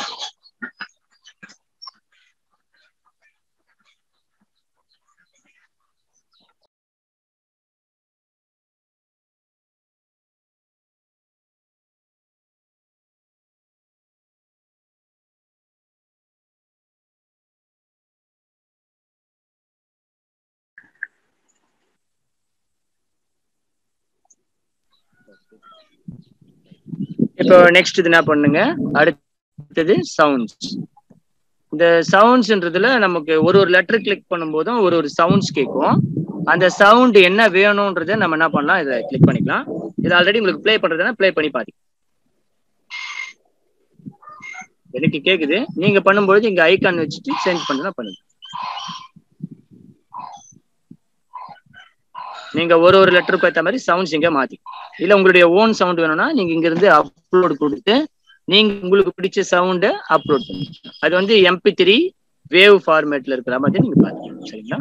Speaker 2: இப்போ நெக்ஸ்ட் இது என்ன பண்ணுங்க அடுத்தது சவுண்ட்ஸ் இந்த சவுண்ட்ஸ்ன்றதுல நமக்கு ஒரு ஒரு லெட்டர் கிளிக் பண்ணும்போதும் ஒரு ஒரு சவுண்ட்ஸ் கேட்கும் அந்த சவுண்ட் என்ன வேணும்ன்றத நம்ம என்ன பண்ணலாம் இதை கிளிக் பண்ணிக்கலாம் இது ஆல்ரெடி உங்களுக்கு ப்ளே பண்றதுன்னா ப்ளே பண்ணி பாருங்க எனக்கு கேக்குது நீங்க பண்ணும்போது இங்க ஐக்கான் வச்சுட்டு சேஞ்ச் பண்ணுனா பண்ணுங்க நீங்க ஒரு ஒரு லெட்டருக்கு ஏற்ற மாதிரி சவுண்ட்ஸ் இங்க மாத்தி இல்ல உங்களுடைய ஓன் சவுண்ட் வேணும்னா நீங்க இங்க இருந்து அப்லோட் கொடுத்து நீங்க உங்களுக்கு பிடிச்ச சவுண்டை அப்லோட் பண்ணுங்க அது வந்து எம்பி த்ரீ வேவ் ஃபார்மேட்ல இருக்கிற மாதிரி நீங்க பாத்துக்கணும் சரிங்களா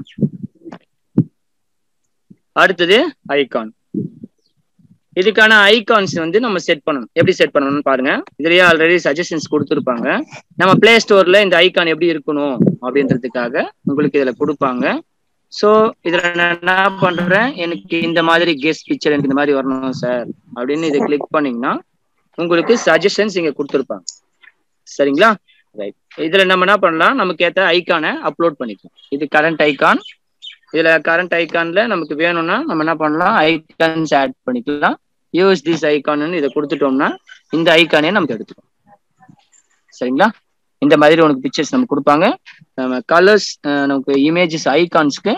Speaker 2: அடுத்தது ஐகான் இதுக்கான ஐகான்ஸ் வந்து நம்ம செட் பண்ணணும் எப்படி செட் பண்ணணும்னு பாருங்க இதுலயே ஆல்ரெடி சஜஷன்ஸ் கொடுத்துருப்பாங்க நம்ம பிளே ஸ்டோர்ல இந்த ஐகான் எப்படி இருக்கணும் அப்படின்றதுக்காக உங்களுக்கு இதுல கொடுப்பாங்க ஸோ இதுல நான் என்ன பண்றேன் எனக்கு இந்த மாதிரி கெஸ்ட் பிக்சர் எனக்கு இந்த மாதிரி வரணும் சார் அப்படின்னு இதை கிளிக் பண்ணீங்கன்னா உங்களுக்கு சஜஷன்ஸ் இங்க கொடுத்துருப்பாங்க சரிங்களா ரைட் இதுல நம்ம என்ன பண்ணலாம் நமக்கு ஏற்ற ஐக்கானை அப்லோட் பண்ணிக்கலாம் இது கரண்ட் ஐகான் இதுல கரண்ட் ஐகான்ல நமக்கு வேணும்னா நம்ம என்ன பண்ணலாம் ஐகான்ஸ் ஆட் பண்ணிக்கலாம் யூஸ் திஸ் ஐகான் இதை கொடுத்துட்டோம்னா இந்த ஐக்கானே நமக்கு எடுத்துக்கும் சரிங்களா இந்த மாதிரி உனக்கு பிக்சர்ஸ் நமக்கு கொடுப்பாங்க நம்ம கலர்ஸ் நமக்கு இமேஜஸ் ஐகான்ஸ்க்கு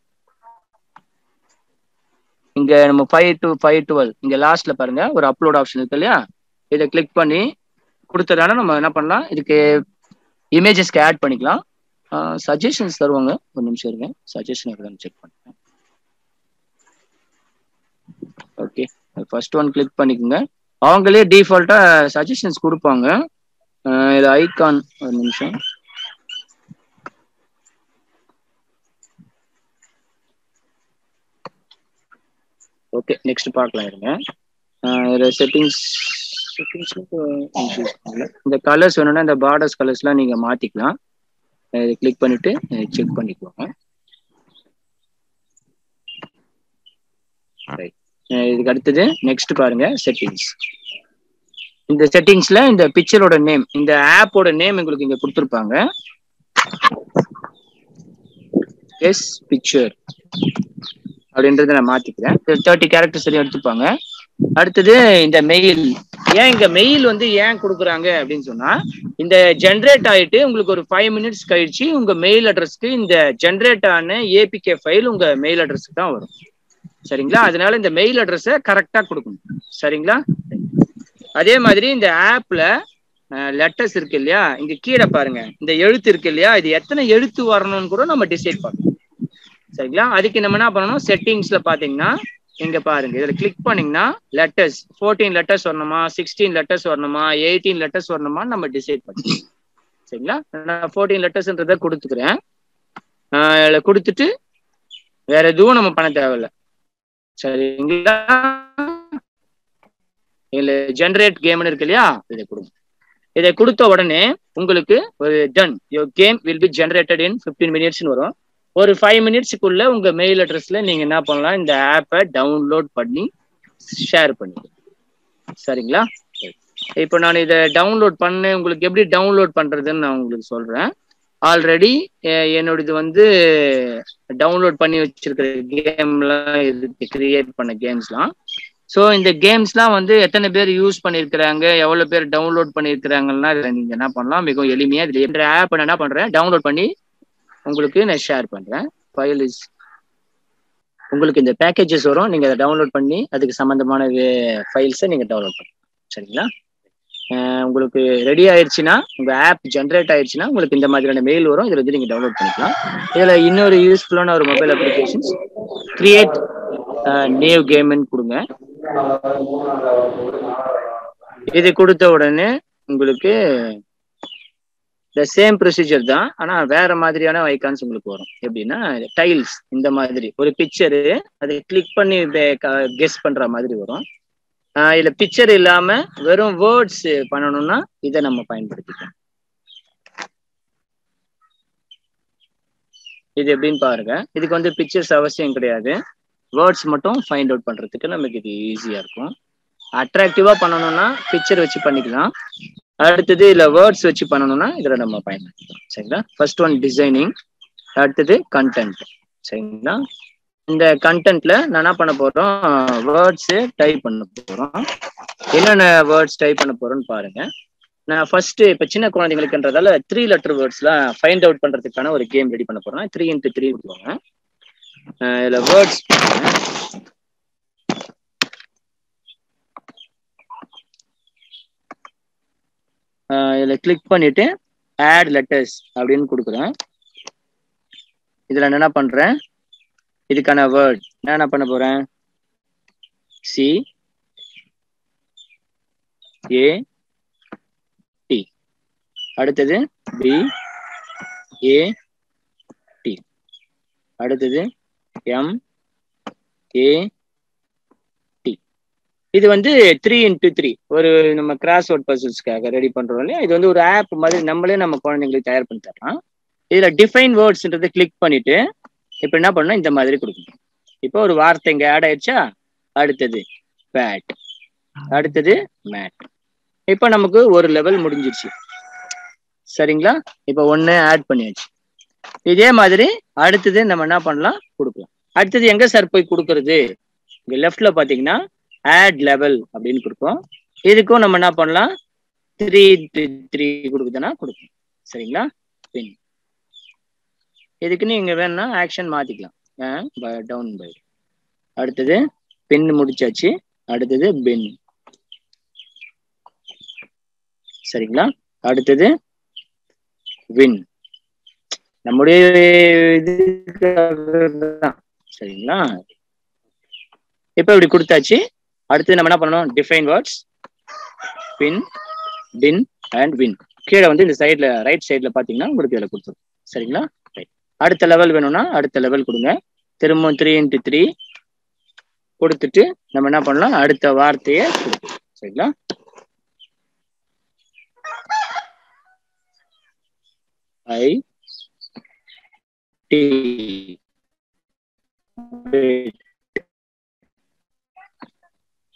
Speaker 2: இங்க நம்ம ஃபைவ் டு ஃபைவ் டுவெல் இங்க லாஸ்ட்ல பாருங்க ஒரு அப்லோட் ஆப்ஷன் இருக்கு இல்லையா இதை கிளிக் பண்ணி கொடுத்ததால நம்ம என்ன பண்ணலாம் இதுக்கு இமேஜஸ்க்கு ஆட் பண்ணிக்கலாம் சஜஷன்ஸ் தருவாங்க ஒரு நிமிஷம் இருங்க சஜஷன் இருக்குதான்னு செக் பண்ணுறேன் ஓகே ஃபர்ஸ்ட் ஒன் கிளிக் பண்ணிக்கோங்க அவங்களே டிஃபால்ட்டா சஜஷன்ஸ் கொடுப்பாங்க இது ஐகான் ஒரு நிமிஷம் ஓகே நெக்ஸ்ட் பார்க்கலாம் இருங்க இதில் செட்டிங்ஸ் இந்த கலர்ஸ் வேணும்னா இந்த பார்டர்ஸ் கலர்ஸ்லாம் நீங்கள் மாற்றிக்கலாம் இதை கிளிக் பண்ணிட்டு செக் பண்ணிக்குவாங்க அஹ் இதுக்கு அடுத்தது நெக்ஸ்ட் பாருங்க செட்டிங்ஸ் இந்த செட்டிங்ஸ்ல இந்த பிக்சரோட நேம் இந்த ஆப்போட நேம் உங்களுக்கு இங்க கொடுத்துருப்பாங்க எஸ் பிக்சர் அப்படின்றத நான் மாத்திக்கிறேன் தேர்ட்டி கேரக்டர்ஸ் வரையும் எடுத்துப்பாங்க அடுத்தது இந்த மெயில் ஏன் இங்க மெயில் வந்து ஏன் கொடுக்குறாங்க அப்படின்னு சொன்னா இந்த ஜென்ரேட் ஆயிட்டு உங்களுக்கு ஒரு ஃபைவ் மினிட்ஸ் கழிச்சு உங்க மெயில் அட்ரஸ்க்கு இந்த ஜென்ரேட் ஆன ஏபிகே ஃபைல் உங்க மெயில் அட்ரஸ்க்கு தான் வரும் சரிங்களா அதனால இந்த மெயில் அட்ரஸை கரெக்டா கொடுக்கணும் சரிங்களா அதே மாதிரி இந்த ஆப்ல லெட்டர்ஸ் இருக்கு இல்லையா இங்க கீழே பாருங்க இந்த எழுத்து இருக்கு இல்லையா இது எத்தனை எழுத்து வரணும்னு கூட நம்ம டிசைட் பண்ணணும் சரிங்களா அதுக்கு நம்ம என்ன பண்ணணும் செட்டிங்ஸ்ல பாத்தீங்கன்னா இங்க பாருங்க இதுல கிளிக் பண்ணீங்கன்னா லெட்டர்ஸ் ஃபோர்டீன் லெட்டர்ஸ் வரணுமா சிக்ஸ்டீன் லெட்டர்ஸ் வரணுமா எயிட்டீன் லெட்டர்ஸ் வரணுமா நம்ம டிசைட் பண்ணணும் சரிங்களா நான் ஃபோர்டீன் லெட்டர்ஸ்ன்றத கொடுத்துக்கிறேன் ஆஹ் இதுல கொடுத்துட்டு வேற எதுவும் நம்ம பண்ண தேவையில்ல சரிங்களா இல்ல ஜென்ரேட் கேம்னு இருக்கு இல்லையா இதை கொடுங்க இதை கொடுத்த உடனே உங்களுக்கு ஒரு டன் your game will be generated in fifteen மினிட்ஸ்னு வரும் ஒரு ஃபைவ் மினிட்ஸுக்குள்ள உங்க மெயில் அட்ரஸ்ல நீங்க என்ன பண்ணலாம் இந்த ஆப்பை டவுன்லோட் பண்ணி ஷேர் பண்ணிக்கலாம் சரிங்களா இப்போ நான் இதை டவுன்லோட் பண்ண உங்களுக்கு எப்படி டவுன்லோட் பண்றதுன்னு நான் உங்களுக்கு சொல்றேன் ஆல்ரெடி என்னோடது வந்து டவுன்லோட் பண்ணி வச்சிருக்கிற கேம்லாம் இருக்கு கிரியேட் பண்ண கேம்ஸ்லாம் ஸோ இந்த கேம்ஸ்லாம் வந்து எத்தனை பேர் யூஸ் பண்ணியிருக்கிறாங்க எவ்வளோ பேர் டவுன்லோட் பண்ணியிருக்கிறாங்கன்னா இதில் நீங்கள் என்ன பண்ணலாம் மிகவும் எளிமையாக இதில் என்ற ஆப் நான் என்ன பண்ணுறேன் டவுன்லோட் பண்ணி உங்களுக்கு நான் ஷேர் பண்ணுறேன் ஃபைல் இஸ் உங்களுக்கு இந்த பேக்கேஜஸ் வரும் நீங்கள் அதை டவுன்லோட் பண்ணி அதுக்கு சம்மந்தமான ஃபைல்ஸை நீங்கள் டவுன்லோட் பண்ணலாம் சரிங்களா அஹ் உங்களுக்கு ரெடி ஆயிடுச்சுன்னா உங்க ஆப் ஜென்ரேட் ஆயிடுச்சுன்னா உங்களுக்கு இந்த மாதிரியான மெயில் வரும் இதுல வந்து நீங்க டவுன்லோட் பண்ணிக்கலாம் இதுல இன்னொரு யூஸ்ஃபுல்லான ஒரு மொபைல் அப்ளிகேஷன்ஸ் கிரியேட் நேவ் கேம்னு கொடுங்க இது கொடுத்த உடனே உங்களுக்கு இந்த சேம் ப்ரொசீஜர் தான் ஆனா வேற மாதிரியான ஐகான்ஸ் உங்களுக்கு வரும் எப்படின்னா டைல்ஸ் இந்த மாதிரி ஒரு பிக்சரு அதை கிளிக் பண்ணி கெஸ் பண்ற மாதிரி வரும் ஆஹ் இதுல பிக்சர் இல்லாம வெறும் வேர்ட்ஸ் பண்ணணும்னா இதை நம்ம பயன்படுத்திக்கலாம் இது எப்படின்னு பாருங்க இதுக்கு வந்து பிக்சர்ஸ் அவசியம் கிடையாது வேர்ட்ஸ் மட்டும் ஃபைண்ட் அவுட் பண்றதுக்கு நமக்கு இது ஈஸியா இருக்கும் அட்ராக்டிவா பண்ணணும்னா பிக்சர் வச்சு பண்ணிக்கலாம் அடுத்தது இல்ல வேர்ட்ஸ் வச்சு பண்ணணும்னா இதுல நம்ம பயன்படுத்திக்கலாம் சரிங்களா ஃபர்ஸ்ட் ஒன் டிசைனிங் அடுத்தது கண்டென்ட் சரிங்களா இந்த கண்டென்ட்ல நான் என்ன பண்ண போறோம் வேர்ட்ஸ் டைப் பண்ண போறோம் என்னென்ன வேர்ட்ஸ் டைப் பண்ண போறோம்னு பாருங்க நான் ஃபர்ஸ்ட் இப்ப சின்ன குழந்தைங்களுக்குன்றதால த்ரீ லெட்டர் வேர்ட்ஸ்லாம் ஃபைண்ட் அவுட் பண்றதுக்கான ஒரு கேம் ரெடி பண்ண போறோம் த்ரீ இன்ட்டு த்ரீ கொடுவாங்க இதுல வேர்ட்ஸ் இதுல கிளிக் பண்ணிட்டு ஆட் லெட்டர்ஸ் அப்படின்னு கொடுக்குறேன் இதுல நான் என்ன பண்றேன் இதுக்கான வேர்ட் நான் என்ன பண்ண போறேன் சி ஏ டி அடுத்தது பி ஏ டி அடுத்தது எம் ஏ டி இது வந்து த்ரீ இன்ட்டு த்ரீ ஒரு நம்ம கிராஸ் வேர்ட் பசில்ஸ்க்காக ரெடி பண்றோம் இல்லையா இது வந்து ஒரு ஆப் மாதிரி நம்மளே நம்ம குழந்தைங்களுக்கு தயார் பண்ணி தரலாம் இதுல டிஃபைன் வேர்ட்ஸ்ன்றதை கிளிக் பண்ணிட்டு இப்ப என்ன பண்ணணும் இந்த மாதிரி கொடுக்கணும் இப்போ ஒரு வார்த்தை இங்க ஆட் ஆயிடுச்சா அடுத்தது பேட் அடுத்தது மேட் இப்போ நமக்கு ஒரு லெவல் முடிஞ்சிருச்சு சரிங்களா இப்போ ஒன்னு ஆட் பண்ணியாச்சு இதே மாதிரி அடுத்தது நம்ம என்ன பண்ணலாம் கொடுக்கலாம் அடுத்தது எங்க சார் போய் கொடுக்கறது இங்க லெஃப்ட்ல பாத்தீங்கன்னா ஆட் லெவல் அப்படின்னு கொடுப்போம் இதுக்கும் நம்ம என்ன பண்ணலாம் த்ரீ த்ரீ கொடுக்குதுன்னா கொடுப்போம் சரிங்களா பின் இதுக்கு நீங்க வேணும்னா ஆக்ஷன் மாத்திக்கலாம் டவுன் பை அடுத்தது பின் முடிச்சாச்சு அடுத்தது பின் சரிங்களா அடுத்தது வின் நம்முடைய இது சரிங்களா இப்ப இப்படி கொடுத்தாச்சு அடுத்து நம்ம என்ன பண்ணணும் define words pin pin and win கீழே வந்து இந்த சைட்ல ரைட் சைட்ல பாத்தீங்கன்னா உங்களுக்கு இதுல கொடுத்துரும் சரிங்களா அடுத்த லெவல் வேணும்னா அடுத்த லெவல் கொடுங்க திரும்ப த்ரீ இன்ட்டு த்ரீ கொடுத்துட்டு நம்ம என்ன பண்ணலாம் அடுத்த வார்த்தையை கொடுக்கணும் சரிங்களா I T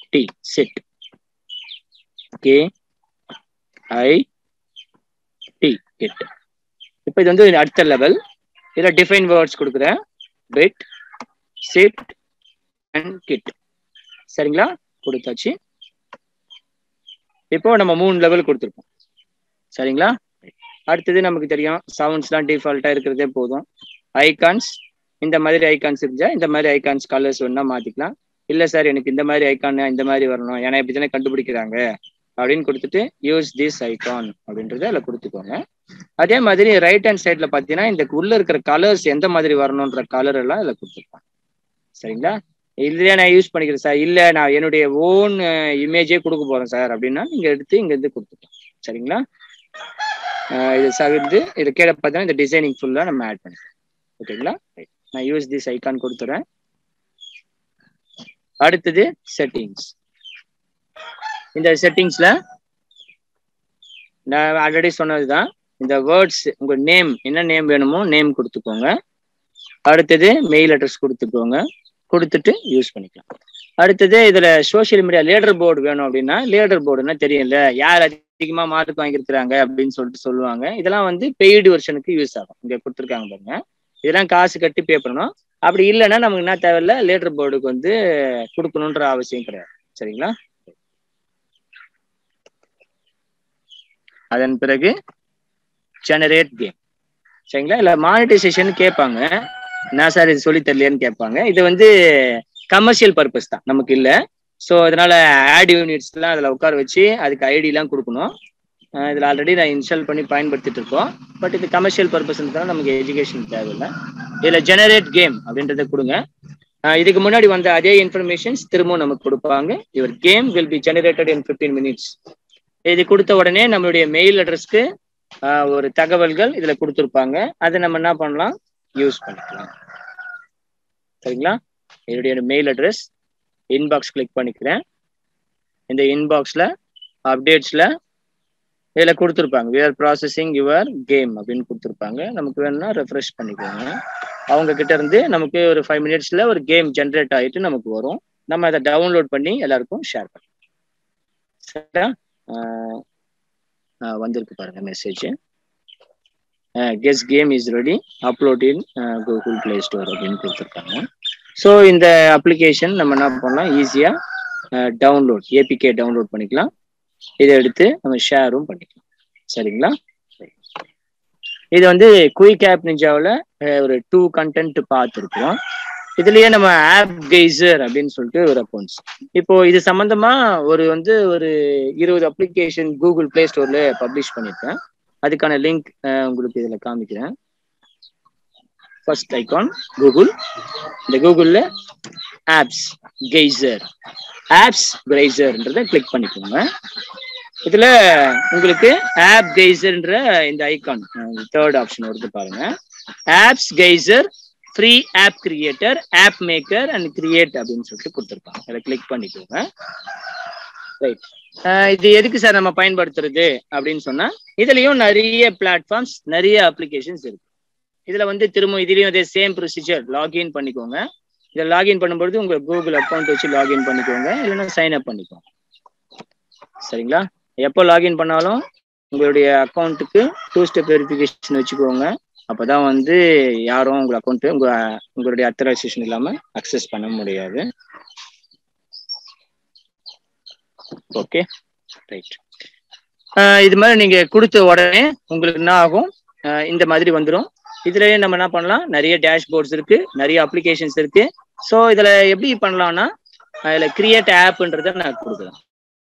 Speaker 2: T set K I T get இப்போ இது வந்து அடுத்த லெவல் இதில் டிஃபைன் வேர்ட்ஸ் கொடுக்குறேன் பிட் செட் அண்ட் கிட் சரிங்களா கொடுத்தாச்சு இப்போ நம்ம மூணு லெவல் கொடுத்துருக்கோம் சரிங்களா அடுத்தது நமக்கு தெரியும் சவுண்ட்ஸ்லாம் டிஃபால்ட்டாக இருக்கிறதே போதும் ஐகான்ஸ் இந்த மாதிரி ஐகான்ஸ் இருந்தா இந்த மாதிரி ஐகான்ஸ் கலர்ஸ் வேணா மாத்திக்கலாம் இல்ல சார் எனக்கு இந்த மாதிரி ஐகான் இந்த மாதிரி வரணும் ஏன்னா இப்படி தானே கண்டுபிடிக்கிறாங்க அப்படின்னு கொடுத்துட்டு யூஸ் திஸ் ஐகான் அப்படின்றத அதில் கொடுத்துக்கோங்க அதே மாதிரி ரைட் ஹேண்ட் சைட்ல பாத்தீங்கன்னா இந்த உள்ள இருக்கிற கலர்ஸ் எந்த மாதிரி வரணுன்ற கலர் எல்லாம் இதுல கொடுத்துருப்பாங்க சரிங்களா இல்லையா நான் யூஸ் பண்ணிக்கிறேன் சார் இல்ல நான் என்னுடைய ஓன் இமேஜே கொடுக்க போறேன் சார் அப்படின்னா நீங்க எடுத்து இங்க இருந்து கொடுத்துக்கலாம் சரிங்களா அஹ் இது சகிர்ந்து இது கீழே பார்த்தீங்கன்னா இந்த டிசைனிங் ஃபுல்லா நம்ம ஆட் பண்ணிக்கலாம் ஓகேங்களா Right. நான் யூஸ் திஸ் ஐகான் கொடுத்துறேன் அடுத்தது செட்டிங்ஸ் இந்த செட்டிங்ஸ்ல நான் ஆல்ரெடி சொன்னதுதான் இந்த வேர்ட்ஸ் உங்க நேம் என்ன நேம் வேணுமோ நேம் கொடுத்துக்கோங்க அடுத்தது மெயில் அட்ரஸ் கொடுத்துக்கோங்க கொடுத்துட்டு யூஸ் பண்ணிக்கலாம் அடுத்தது இதுல சோஷியல் மீடியா லேடர் போர்டு வேணும் அப்படின்னா லேடர் போர்டுன்னா தெரியும்ல யார் அதிகமா மார்க் வாங்கியிருக்கிறாங்க அப்படின்னு சொல்லிட்டு சொல்லுவாங்க இதெல்லாம் வந்து பெய்டு வெர்ஷனுக்கு யூஸ் ஆகும் இங்க கொடுத்துருக்காங்க பாருங்க இதெல்லாம் காசு கட்டி பே பண்ணணும் அப்படி இல்லைன்னா நமக்கு என்ன தேவையில்ல லேடர் போர்டுக்கு வந்து கொடுக்கணுன்ற அவசியம் கிடையாது சரிங்களா அதன் பிறகு ஜெனரேட் கேம் சரிங்களா இல்ல மானிட்டைசேஷன் கேட்பாங்க நான் சார் இது சொல்லி தரலையான்னு கேட்பாங்க இது வந்து கமர்ஷியல் பர்பஸ் தான் நமக்கு இல்ல ஸோ அதனால ஆட் யூனிட்ஸ்லாம் அதில் உட்கார வச்சு அதுக்கு ஐடிலாம் கொடுக்கணும் அஹ் இதுல ஆல்ரெடி நான் இன்ஸ்டால் பண்ணி பயன்படுத்திட்டு இருக்கோம் பட் இது கமர்ஷியல் பர்பஸ்ன்றதால நமக்கு எஜுகேஷன் தேவையில்லை இதுல ஜெனரேட் கேம் அப்படின்றத கொடுங்க அஹ் இதுக்கு முன்னாடி வந்த அதே இன்ஃபர்மேஷன்ஸ் திரும்பவும் நமக்கு கொடுப்பாங்க your game will be generated in fifteen minutes இது கொடுத்த உடனே நம்மளுடைய மெயில் அட்ரஸ்க்கு ஒரு தகவல்கள் இதுல கொடுத்துருப்பாங்க அதை நம்ம என்ன பண்ணலாம் யூஸ் பண்ணிக்கலாம் சரிங்களா என்னுடைய மெயில் அட்ரஸ் இன்பாக்ஸ் கிளிக் பண்ணிக்கிறேன் இந்த இன்பாக்ஸ்ல அப்டேட்ஸ்ல இதுல கொடுத்துருப்பாங்க we are processing your game அப்படின்னு கொடுத்துருப்பாங்க நமக்கு வேணும்னா ரெஃப்ரெஷ் பண்ணிக்கோங்க அவங்க கிட்ட இருந்து நமக்கு ஒரு ஃபைவ் மினிட்ஸ்ல ஒரு கேம் ஜென்ரேட் ஆயிட்டு நமக்கு வரும் நம்ம அதை டவுன்லோட் பண்ணி எல்லாருக்கும் ஷேர் பண்ணலாம் சரியா ஆஹ் ஆஹ் வந்திருக்கு பாருங்க message guess game is ready upload in Google Play Store அப்படின்னு கொடுத்துருக்காங்க ஸோ இந்த அப்ளிகேஷன் நம்ம என்ன பண்ணலாம் ஈஸியாக டவுன்லோட் ஏபிகே டவுன்லோட் பண்ணிக்கலாம் இதை எடுத்து நம்ம ஷேரும் பண்ணிக்கலாம் சரிங்களா இது வந்து குயிக் ஆப் நிஞ்சாவில் ஒரு டூ கண்டென்ட் பார்த்துருக்கோம் இதுலயே நம்ம ஆப் கெய்சர் அப்படின்னு சொல்லிட்டு ஒரு அக்கௌண்ட்ஸ் இப்போ இது சம்பந்தமா ஒரு வந்து ஒரு இருபது அப்ளிகேஷன் கூகுள் பிளே ஸ்டோர்ல பப்ளிஷ் பண்ணியிருக்கேன் அதுக்கான லிங்க் உங்களுக்கு இதுல காமிக்கிறேன் ஃபர்ஸ்ட் ஐகான் கூகுள் இந்த கூகுள்ல ஆப்ஸ் கெய்சர் ஆப்ஸ் கிரைசர்ன்றதை கிளிக் பண்ணிக்கோங்க இதுல உங்களுக்கு ஆப் கெய்சர்ன்ற இந்த ஐகான் தேர்ட் ஆப்ஷன் வருது பாருங்க apps geyser free app creator app maker and create அப்படின்னு சொல்லிட்டு கொடுத்துருப்பாங்க அதை கிளிக் பண்ணிக்கோங்க ரைட் இது எதுக்கு சார் நம்ம பயன்படுத்துறது அப்படின்னு சொன்னா இதுலயும் நிறைய பிளாட்ஃபார்ம்ஸ் நிறைய அப்ளிகேஷன்ஸ் இருக்கு இதுல வந்து திரும்ப இதுலயும் அதே சேம் ப்ரொசீஜர் லாகின் பண்ணிக்கோங்க இதை லாகின் பண்ணும்பொழுது உங்க கூகுள் அக்கௌண்ட் வச்சு லாகின் பண்ணிக்கோங்க இல்லைன்னா சைன் அப் பண்ணிக்கோங்க சரிங்களா எப்போ லாகின் பண்ணாலும் உங்களுடைய அக்கௌண்ட்டுக்கு டூ ஸ்டெப் வெரிஃபிகேஷன் வச்சுக்கோங்க அப்பதான் வந்து யாரும் உங்க அக்கௌண்ட் உங்க உங்களுடைய அத்தரைசேஷன் இல்லாம அக்சஸ் பண்ண முடியாது ஓகே ரைட் இது மாதிரி நீங்க கொடுத்த உடனே உங்களுக்கு என்ன ஆகும் இந்த மாதிரி வந்துடும் இதுலயே நம்ம என்ன பண்ணலாம் நிறைய டேஷ்போர்ட்ஸ் இருக்கு நிறைய அப்ளிகேஷன்ஸ் இருக்கு ஸோ இதுல எப்படி பண்ணலாம்னா இதுல கிரியேட் ஆப்ன்றத நான் கொடுக்குறேன்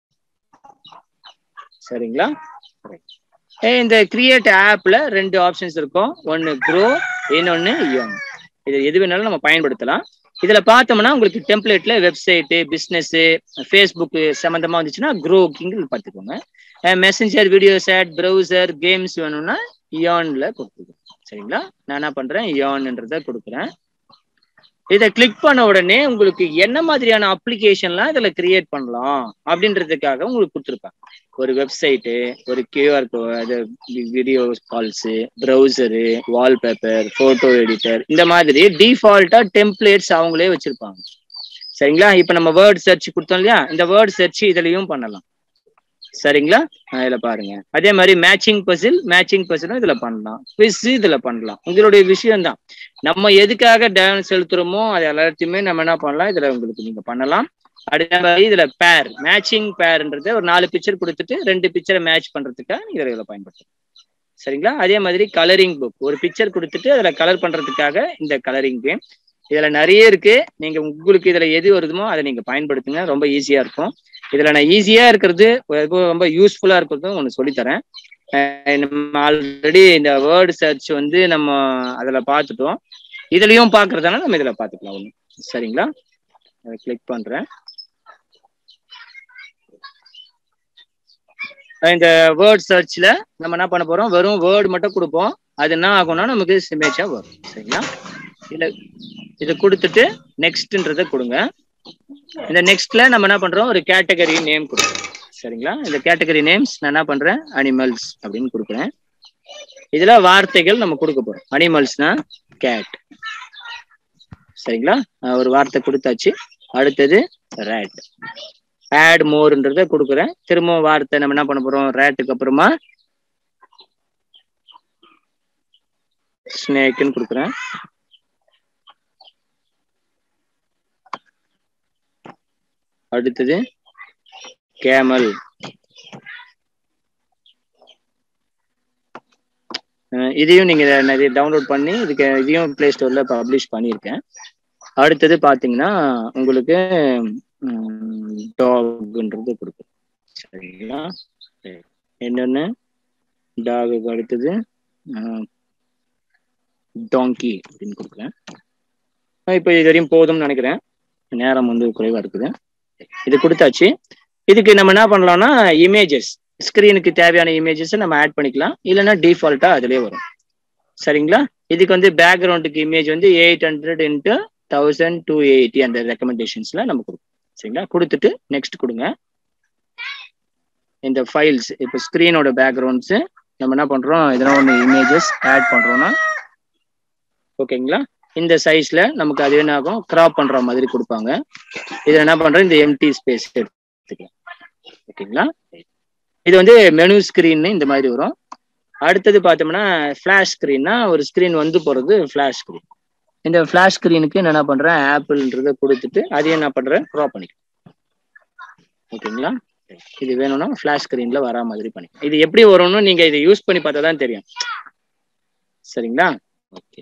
Speaker 2: சரிங்களா இந்த கிரியேட் ஆப்ல ரெண்டு ஆப்ஷன்ஸ் இருக்கும் ஒன்னு க்ரோ இன்னொன்னு யோன் இது எது வேணாலும் நம்ம பயன்படுத்தலாம் இதுல பார்த்தோம்னா உங்களுக்கு டெம்ப்ளேட்ல வெப்சைட்டு பிசினஸ் ஃபேஸ்புக் சம்மந்தமா வந்துச்சுன்னா க்ரோ கிங் பார்த்துக்கோங்க messenger video chat browser games வேணும்னா யான்ல கொடுத்துக்கோங்க சரிங்களா நான் என்ன பண்றேன் யான்ன்றத கொடுக்குறேன் இதை கிளிக் பண்ண உடனே உங்களுக்கு என்ன மாதிரியான அப்ளிகேஷன்லாம் இதுல கிரியேட் பண்ணலாம் அப்படின்றதுக்காக உங்களுக்கு கொடுத்துருப்பாங்க ஒரு வெப்சைட்டு ஒரு கியூஆர் இது video calls browser wallpaper photo editor இந்த மாதிரி டிஃபால்ட்டா டெம்ப்ளேட்ஸ் அவங்களே வச்சிருப்பாங்க சரிங்களா இப்ப நம்ம வேர்ட் சர்ச் கொடுத்தோம் இல்லையா இந்த வேர்ட் சர்ச் இதுலயும் பண்ணலாம் சரிங்களா ஆஹ் இதுல பாருங்க அதே மாதிரி மேட்சிங் பசில் மேட்சிங் பசிலும் இதுல பண்ணலாம் குவிஸ் இதுல பண்ணலாம் உங்களுடைய விஷயம் தான் நம்ம எதுக்காக டான்ஸ் செலுத்துறோமோ அது எல்லாத்தையுமே நம்ம என்ன பண்ணலாம் இதுல உங்களுக்கு நீங்க பண்ணலாம் அதே மாதிரி இதுல பேர் மேட்சிங் பேர்ன்றது ஒரு நாலு பிக்சர் கொடுத்துட்டு ரெண்டு பிக்சரை மேட்ச் பண்றதுக்காக நீங்க இதுல பயன்படுத்தலாம் சரிங்களா அதே மாதிரி கலரிங் புக் ஒரு பிக்சர் கொடுத்துட்டு அதுல கலர் பண்றதுக்காக இந்த கலரிங் கேம் இதுல நிறைய இருக்கு நீங்க உங்களுக்கு இதுல எது வருதுமோ அதை நீங்க பயன்படுத்துங்க ரொம்ப ஈஸியா இருக்கும் இதுல நான் ஈஸியா இருக்கிறது ரொம்ப- ரொம்ப யூஸ்ஃபுல்லா இருக்கிறதும் ஒன்று சொல்லித்தரேன் அஹ் நம்ம ஆல்ரெடி இந்த வேர்டு சர்ச் வந்து நம்ம அதுல பார்த்துட்டோம் இதுலயும் பாக்குறதால நம்ம இதுல பாத்துக்கலாம் ஒண்ணு சரிங்களா கிளிக் பண்றேன் அஹ் இந்த வேர்ட் சர்ச்ல நம்ம என்ன பண்ண போறோம் வெறும் வேர்டு மட்டும் கொடுப்போம் அது என்ன ஆகும்னா நமக்கு இமேஜா வரும் சரிங்களா இதுல இதை கொடுத்துட்டு நெக்ஸ்ட்ன்றதை கொடுங்க இந்த நெக்ஸ்ட்ல நம்ம என்ன பண்றோம் ஒரு கேட்டகரி நேம் கொடுக்குறோம் சரிங்களா இந்த கேட்டகரி நேம்ஸ் நான் என்ன பண்றேன் அனிமல்ஸ் அப்படின்னு கொடுக்குறேன் இதுல வார்த்தைகள் நம்ம கொடுக்க போறோம் அனிமல்ஸ்னா கேட் சரிங்களா அஹ் ஒரு வார்த்தை கொடுத்தாச்சு அடுத்தது ரேட் ஆட் மோர்ன்றத கொடுக்குறேன் திரும்ப வார்த்தை நம்ம என்ன பண்ண போறோம் ரேட்டுக்கு அப்புறமா ஸ்னேக்குன்னு கொடுக்குறேன் அடுத்தது கேமல் இதையும் நீங்க நிறைய டவுன்லோட் பண்ணி இதுக்கு இதையும் பிளே ஸ்டோர்ல பப்ளிஷ் பண்ணியிருக்கேன் அடுத்தது பாத்தீங்கன்னா உங்களுக்கு டாக்ன்றது கொடுக்கும் சரிங்களா சரி. என்னென்ன டாகுக்கு அடுத்தது டாங்கி அப்படின்னு கொடுக்குறேன் இப்போ இது வரையும் போதும்னு நினைக்கிறேன் நேரம் வந்து குறைவா இருக்குது இது கொடுத்தாச்சு இதுக்கு நம்ம என்ன பண்ணலாம்னா இமேஜஸ் ஸ்கிரீனுக்கு தேவையான இமேஜஸ் நம்ம ஆட் பண்ணிக்கலாம் இல்லைன்னா டிஃபால்ட்டா அதுலயே வரும் சரிங்களா இதுக்கு வந்து பேக்ரவுண்டுக்கு இமேஜ் வந்து eight hundred into thousand two eighty அந்த ரெக்கமெண்டேஷன்ஸ்ல நம்ம கொடுப்போம் சரிங்களா கொடுத்துட்டு நெக்ஸ்ட் கொடுங்க இந்த ஃபைல்ஸ் இப்போ ஸ்க்ரீனோட பேக்ரவுண்ட்ஸ் நம்ம என்ன பண்றோம் இதெல்லாம் ஒன்று இமேஜஸ் ஆட் பண்றோம்னா ஓகேங்களா இந்த சைஸ்ல நமக்கு அது என்ன ஆகும் கிராப் பண்ற மாதிரி கொடுப்பாங்க இதுல என்ன பண்றோம் இந்த எம்டி ஸ்பேஸ் எடுத்துக்கலாம் ஓகேங்களா இது வந்து மெனு ஸ்கிரீன் இந்த மாதிரி வரும் அடுத்தது பார்த்தோம்னா ஃபிளாஷ் ஸ்கிரீன்னா ஒரு ஸ்கிரீன் வந்து போறது ஃபிளாஷ் ஸ்கிரீன் இந்த ஃபிளாஷ் ஸ்கிரீனுக்கு நான் என்ன பண்றேன் ஆப்பிள்ன்றதை கொடுத்துட்டு அதையும் என்ன பண்றேன் க்ராப் பண்ணிக்கலாம் ஓகேங்களா இது வேணும்னா ஃபிளாஷ் ஸ்கிரீன்ல வரா மாதிரி பண்ணிக்கலாம் இது எப்படி வரும்னு நீங்க இதை யூஸ் பண்ணி பார்த்தா தான் தெரியும் சரிங்களா ஓகே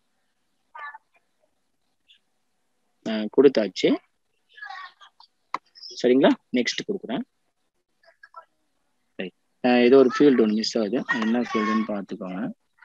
Speaker 2: கொடுத்தாச்சு சரிங்களா நெக்ஸ்ட் கொடுக்குறேன் சரி அஹ் ஏதோ ஒரு ஃபீல்டு ஒன்று மிஸ் ஆகுது அது என்ன ஃபீல்டுன்னு பார்த்துக்கோங்க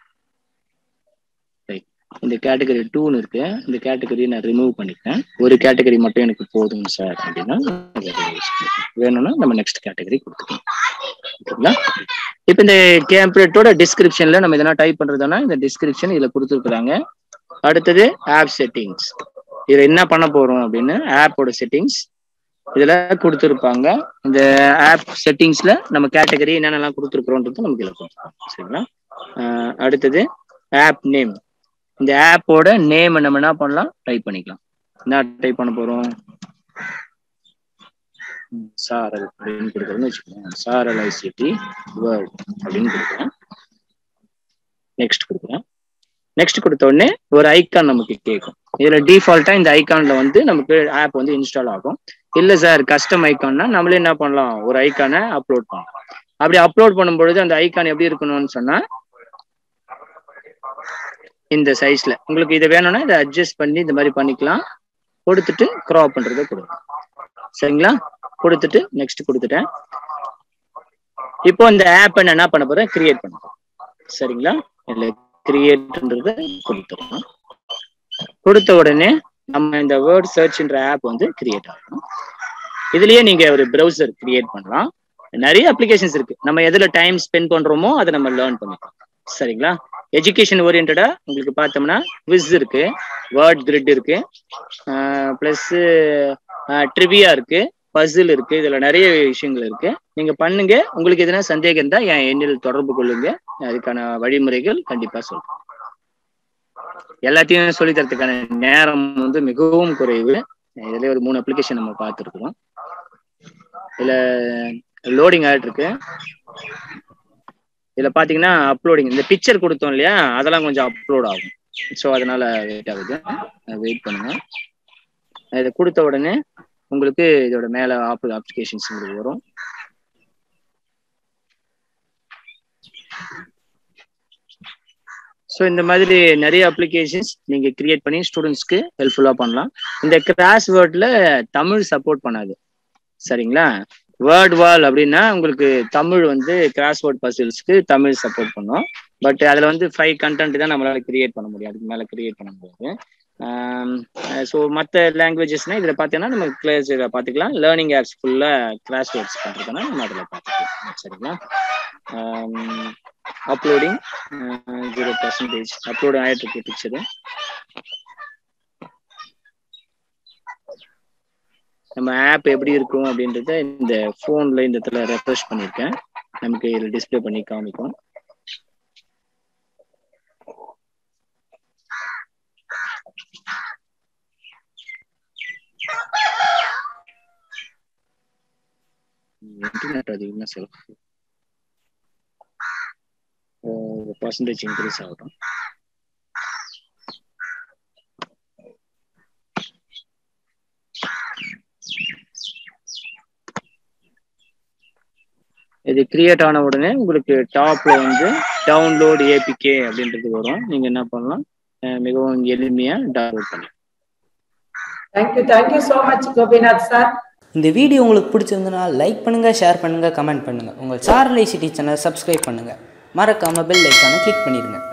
Speaker 2: சரி இந்த கேட்டகரி டூன்னு இருக்கு இந்த கேட்டகரியை நான் ரிமூவ் பண்ணிக்கிறேன் ஒரு கேட்டகரி மட்டும் எனக்கு போதும் சார் அப்படின்னா வேணும்னா நம்ம நெக்ஸ்ட் கேட்டகரி கொடுத்துக்கலாம் ஓகேங்களா இப்போ இந்த கேம்ப்ளேட்டோட டிஸ்கிரிப்ஷன்ல நம்ம எதனா டைப் பண்றதுன்னா இந்த டிஸ்கிரிப்ஷன் இதுல கொடுத்துருக்குறாங்க அடுத்தது ஆப் செட்டிங்ஸ் இதுல என்ன பண்ண போறோம் அப்படின்னு ஆப்போட செட்டிங்ஸ் இதுல கொடுத்துருப்பாங்க இந்த ஆப் செட்டிங்ஸ்ல நம்ம கேட்டகரி என்னென்னலாம் கொடுத்துருக்குறோன்றது நமக்கு இதுல கொடுத்துருப்பாங்க சரிங்களா அஹ் அடுத்தது ஆப் நேம் இந்த ஆப்போட நேம் நம்ம என்ன பண்ணலாம் டைப் பண்ணிக்கலாம் என்ன டைப் பண்ண போறோம் ம், சாரல் அப்படின்னு கொடுக்குறோம்னு வச்சுக்கோங்க சாரல் ஐசிடி வேர்ட் அப்படின்னு கொடுக்குறேன் நெக்ஸ்ட் கொடுக்குறேன் நெக்ஸ்ட் கொடுத்த உடனே ஒரு ஐக்கான் நமக்கு கேட்கும் இதுல டிஃபால்ட்டா இந்த ஐக்கான்ல வந்து நமக்கு ஆப் வந்து இன்ஸ்டால் ஆகும் இல்ல சார் கஸ்டம் ஐக்கான்னா நம்மளே என்ன பண்ணலாம் ஒரு ஐக்கானை அப்லோட் பண்ணலாம் அப்படி அப்லோட் பண்ணும் பொழுது அந்த ஐக்கான் எப்படி இருக்கணும்னு சொன்னா இந்த சைஸ்ல உங்களுக்கு இது வேணும்னா இதை அட்ஜஸ்ட் பண்ணி இந்த மாதிரி பண்ணிக்கலாம் கொடுத்துட்டு கிராப் பண்றதை கொடுங்க சரிங்களா கொடுத்துட்டு நெக்ஸ்ட் கொடுத்துட்டேன் இப்போ இந்த ஆப்பை நான் என்ன பண்ண போறேன் கிரியேட் பண்ண போறேன் சரிங்களா இல்ல கிரியேட்ன்றத கொடுத்துருவோம் கொடுத்த உடனே நம்ம இந்த வேர்ட் சர்ச்ன்ற ஆப் வந்து கிரியேட் ஆகும் இதுலயே நீங்க ஒரு ப்ரௌசர் கிரியேட் பண்ணலாம் நிறைய அப்ளிகேஷன்ஸ் இருக்கு நம்ம எதுல டைம் ஸ்பெண்ட் பண்றோமோ அதை நம்ம லேர்ன் பண்ணிக்கலாம் சரிங்களா எஜுகேஷன் ஓரியன்டா உங்களுக்கு பார்த்தோம்னா விஸ் இருக்கு வேர்ட் கிரிட் இருக்கு ப்ளஸ் ட்ரிவியா இருக்கு பசில் இருக்கு இதுல நிறைய விஷயங்கள் இருக்கு நீங்க பண்ணுங்க உங்களுக்கு எதனா சந்தேகம் இருந்தா என் எண்ணில் தொடர்பு கொள்ளுங்க அதுக்கான வழிமுறைகள் கண்டிப்பா சொல்றேன் எல்லாத்தையும் சொல்லி தரதுக்கான நேரம் வந்து மிகவும் குறைவு இதுல ஒரு மூணு அப்ளிகேஷன் நம்ம பார்த்துருக்குறோம் இதுல லோடிங் ஆகிட்டு இருக்கு இதுல பாத்தீங்கன்னா அப்லோடிங் இந்த பிக்சர் கொடுத்தோம் இல்லையா அதெல்லாம் கொஞ்சம் அப்லோட் ஆகும் ஸோ அதனால வெயிட் ஆகுது வெயிட் பண்ணுங்க இதை கொடுத்த உடனே உங்களுக்கு இதோட மேல ஆப்பிள் அப்ளிகேஷன்ஸ் உங்களுக்கு வரும் ஸோ இந்த மாதிரி நிறைய அப்ளிகேஷன்ஸ் நீங்க கிரியேட் பண்ணி ஸ்டூடெண்ட்ஸ்க்கு ஹெல்ப்ஃபுல்லா பண்ணலாம் இந்த கிராஸ் வேர்ட்ல தமிழ் சப்போர்ட் பண்ணாது சரிங்களா வேர்ட் வால் அப்படின்னா உங்களுக்கு தமிழ் வந்து கிராஸ் வேர்ட் பசில்ஸ்க்கு தமிழ் சப்போர்ட் பண்ணும் பட் அதுல வந்து ஃபைவ் கண்டென்ட் தான் நம்மளால கிரியேட் பண்ண முடியும் அதுக்கு மேல கிரியேட் பண்ண முடியாது ஸோ மற்ற லாங்குவேஜஸ்னா இதில் பார்த்தீங்கன்னா நம்ம கிளாஸ் பார்த்துக்கலாம் லேர்னிங் ஆப்ஸ் ஃபுல்லாக கிளாஸ் வேர்ட்ஸ் பண்ணுறதுனா நம்ம அதில் பார்த்துக்கலாம் சரிங்களா அப்லோடிங் ஜீரோ பர்சன்டேஜ் அப்லோட் ஆகிட்டு இருக்கு பிக்சரு நம்ம ஆப் எப்படி இருக்கும் அப்படின்றத இந்த ஃபோனில் இந்த இடத்துல ரெஃப்ரெஷ் பண்ணியிருக்கேன் நமக்கு இதில் டிஸ்பிளே பண்ணி காமிக்கும் இன்டர்நெட் அதிகமாக செலவு பர்சன்டேஜ் இன்க்ரீஸ் ஆகட்டும் இது கிரியேட் ஆன உடனே உங்களுக்கு டாப்ல வந்து டவுன்லோட் ஏபிகே அப்படின்றது வரும் நீங்க என்ன பண்ணலாம் மிகவும் எளிமையா டவுன்லோட் பண்ணலாம்
Speaker 1: thank you thank you so much Gopinath sir
Speaker 4: இந்த வீடியோ உங்களுக்கு பிடிச்சிருந்தனா லைக் பண்ணுங்கள் ஷேர் பண்ணுங்கள் கமெண்ட் பண்ணுங்கள் உங்கள் சார்லை சிட்டி சேனல் சப்ஸ்கிரைப் பண்ணுங்கள் மறக்காமல் பெல் ஐக்கானை கிளிக் பண்ணிடுங்க